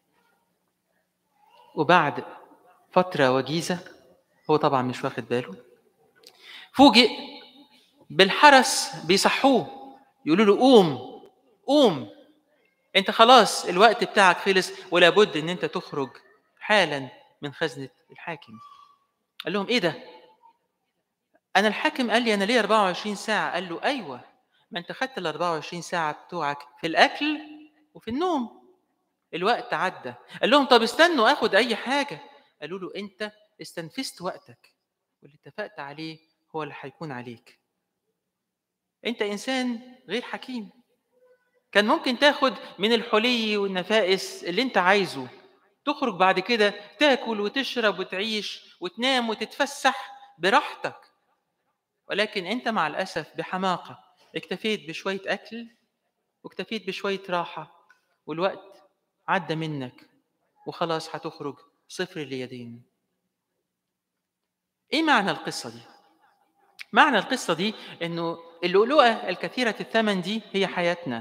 وبعد فتره وجيزه هو طبعا مش واخد باله فوجئ بالحرس بيصحوه يقولوا له قوم قوم انت خلاص الوقت بتاعك خلص ولا بد ان انت تخرج حالا من خزنة الحاكم قال لهم ايه ده انا الحاكم قال لي انا ليه 24 ساعة قال له ايوه ما انت خدت ال 24 ساعة بتوعك في الاكل وفي النوم الوقت عدى قال لهم طب استنوا اخد اي حاجه قالوا له انت استنفذت وقتك واللي اتفقت عليه هو اللي هيكون عليك انت انسان غير حكيم كان ممكن تاخد من الحلي والنفائس اللي انت عايزه تخرج بعد كده تاكل وتشرب وتعيش وتنام وتتفسح براحتك ولكن انت مع الاسف بحماقه اكتفيت بشويه اكل واكتفيت بشويه راحه والوقت عدى منك وخلاص هتخرج صفر اليدين ايه معنى القصه دي معنى القصه دي انه اللؤلؤه الكثيره الثمن دي هي حياتنا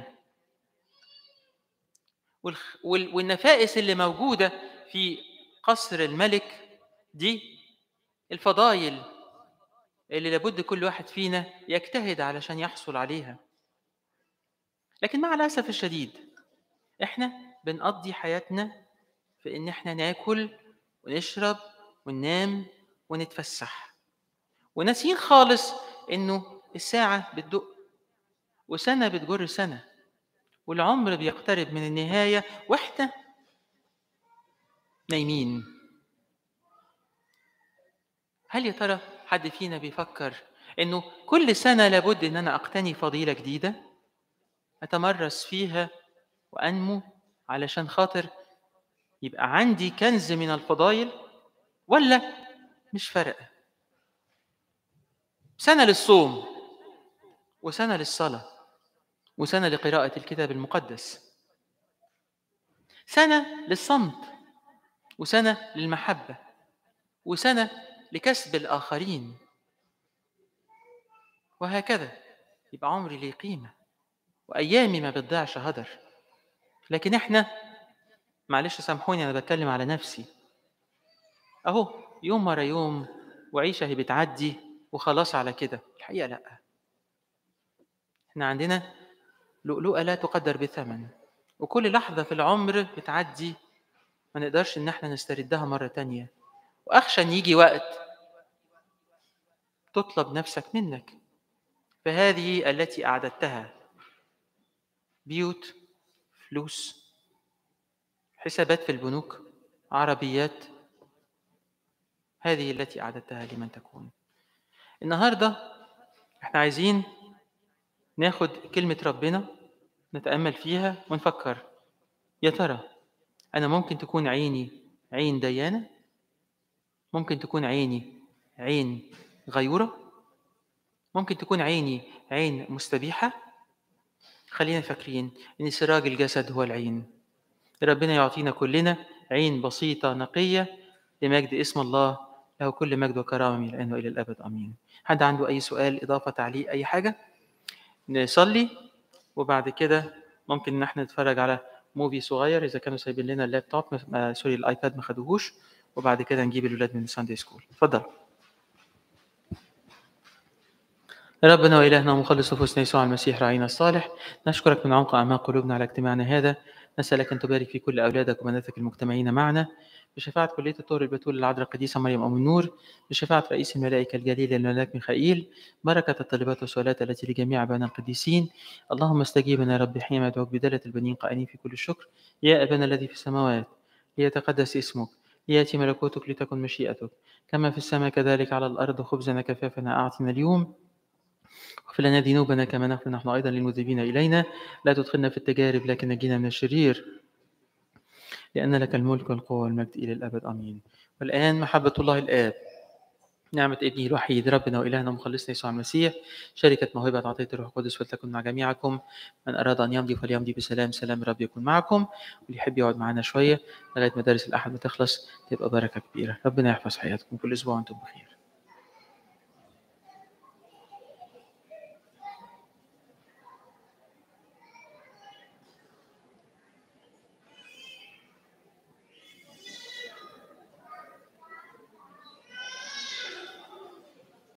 والخ- وال- والنفائس اللي موجوده في قصر الملك دي الفضايل اللي لابد كل واحد فينا يجتهد علشان يحصل عليها لكن مع الاسف الشديد احنا بنقضي حياتنا في ان احنا ناكل ونشرب وننام ونتفسح وناسيين خالص انه الساعه بتدق وسنه بتجر سنه والعمر بيقترب من النهايه واحنا نايمين هل يا ترى حد فينا بيفكر انه كل سنه لابد ان انا اقتني فضيله جديده اتمرس فيها وانمو علشان خاطر يبقى عندي كنز من الفضائل ولا مش فارقه سنه للصوم وسنه للصلاه وسنه لقراءه الكتاب المقدس سنه للصمت وسنه للمحبه وسنه لكسب الاخرين وهكذا يبقى عمري ليه قيمه وايامي ما بتضيعش هدر لكن احنا معلش سامحوني انا بتكلم على نفسي اهو يوم ورا يوم وعيشه هي بتعدي وخلاص على كده الحقيقه لا احنا عندنا لؤلؤه لا تقدر بثمن وكل لحظه في العمر بتعدي ما نقدرش ان احنا نستردها مره تانية واخشى ان يجي وقت تطلب نفسك منك فهذه التي اعددتها بيوت فلوس حسابات في البنوك عربيات هذه التي اعددتها لمن تكون النهارده احنا عايزين ناخد كلمه ربنا نتامل فيها ونفكر يا ترى انا ممكن تكون عيني عين ديانه ممكن تكون عيني عين غيوره ممكن تكون عيني عين مستبيحه خلينا فاكرين ان سراج الجسد هو العين ربنا يعطينا كلنا عين بسيطة نقية لمجد اسم الله له كل مجد وكرامة من الآن وإلى الأبد آمين حد عنده أي سؤال إضافة تعليق أي حاجة نصلي وبعد كده ممكن إن احنا نتفرج على موفي صغير إذا كانوا سايبين لنا اللابتوب ما سوري الآيباد ما خدوهوش وبعد كده نجيب الولاد من الساندي سكول اتفضل ربنا وإلهنا ومخلص نفوسنا يسوع المسيح راعينا الصالح نشكرك من عمق أعماق قلوبنا على اجتماعنا هذا نسألك أن تبارك في كل أولادك وبناتك المجتمعين معنا بشفاعة كلية الطور البتول العذراء القديسة مريم أم النور بشفاعة رئيس الملائكة الجليل الملاك ميخائيل بركة الطلبات والسؤالات التي لجميع أبانا القديسين اللهم استجيبنا يا رب حين ندعوك بدالة البنين قائلين في كل الشكر يا أبانا الذي في السماوات ليتقدس اسمك ليأتي ملكوتك لتكن مشيئتك كما في السماء كذلك على الأرض خبزنا كفافنا أعطنا اليوم واغفر لنا ذنوبنا كما نغفر نحن أيضا للمذنبين إلينا لا تدخلنا في التجارب لكن نجينا من الشرير لأن لك الملك والقوة والمجد إلى الأبد آمين والآن محبة الله الآب نعمة ابنه الوحيد ربنا وإلهنا ومخلصنا يسوع المسيح شركة موهبة عطية الروح القدس فلتكن مع جميعكم من أراد أن يمضي فليمضي بسلام سلام الرب يكون معكم واللي يحب يقعد معنا شوية لغاية مدارس الأحد ما تخلص تبقى بركة كبيرة ربنا يحفظ حياتكم كل أسبوع وأنتم بخير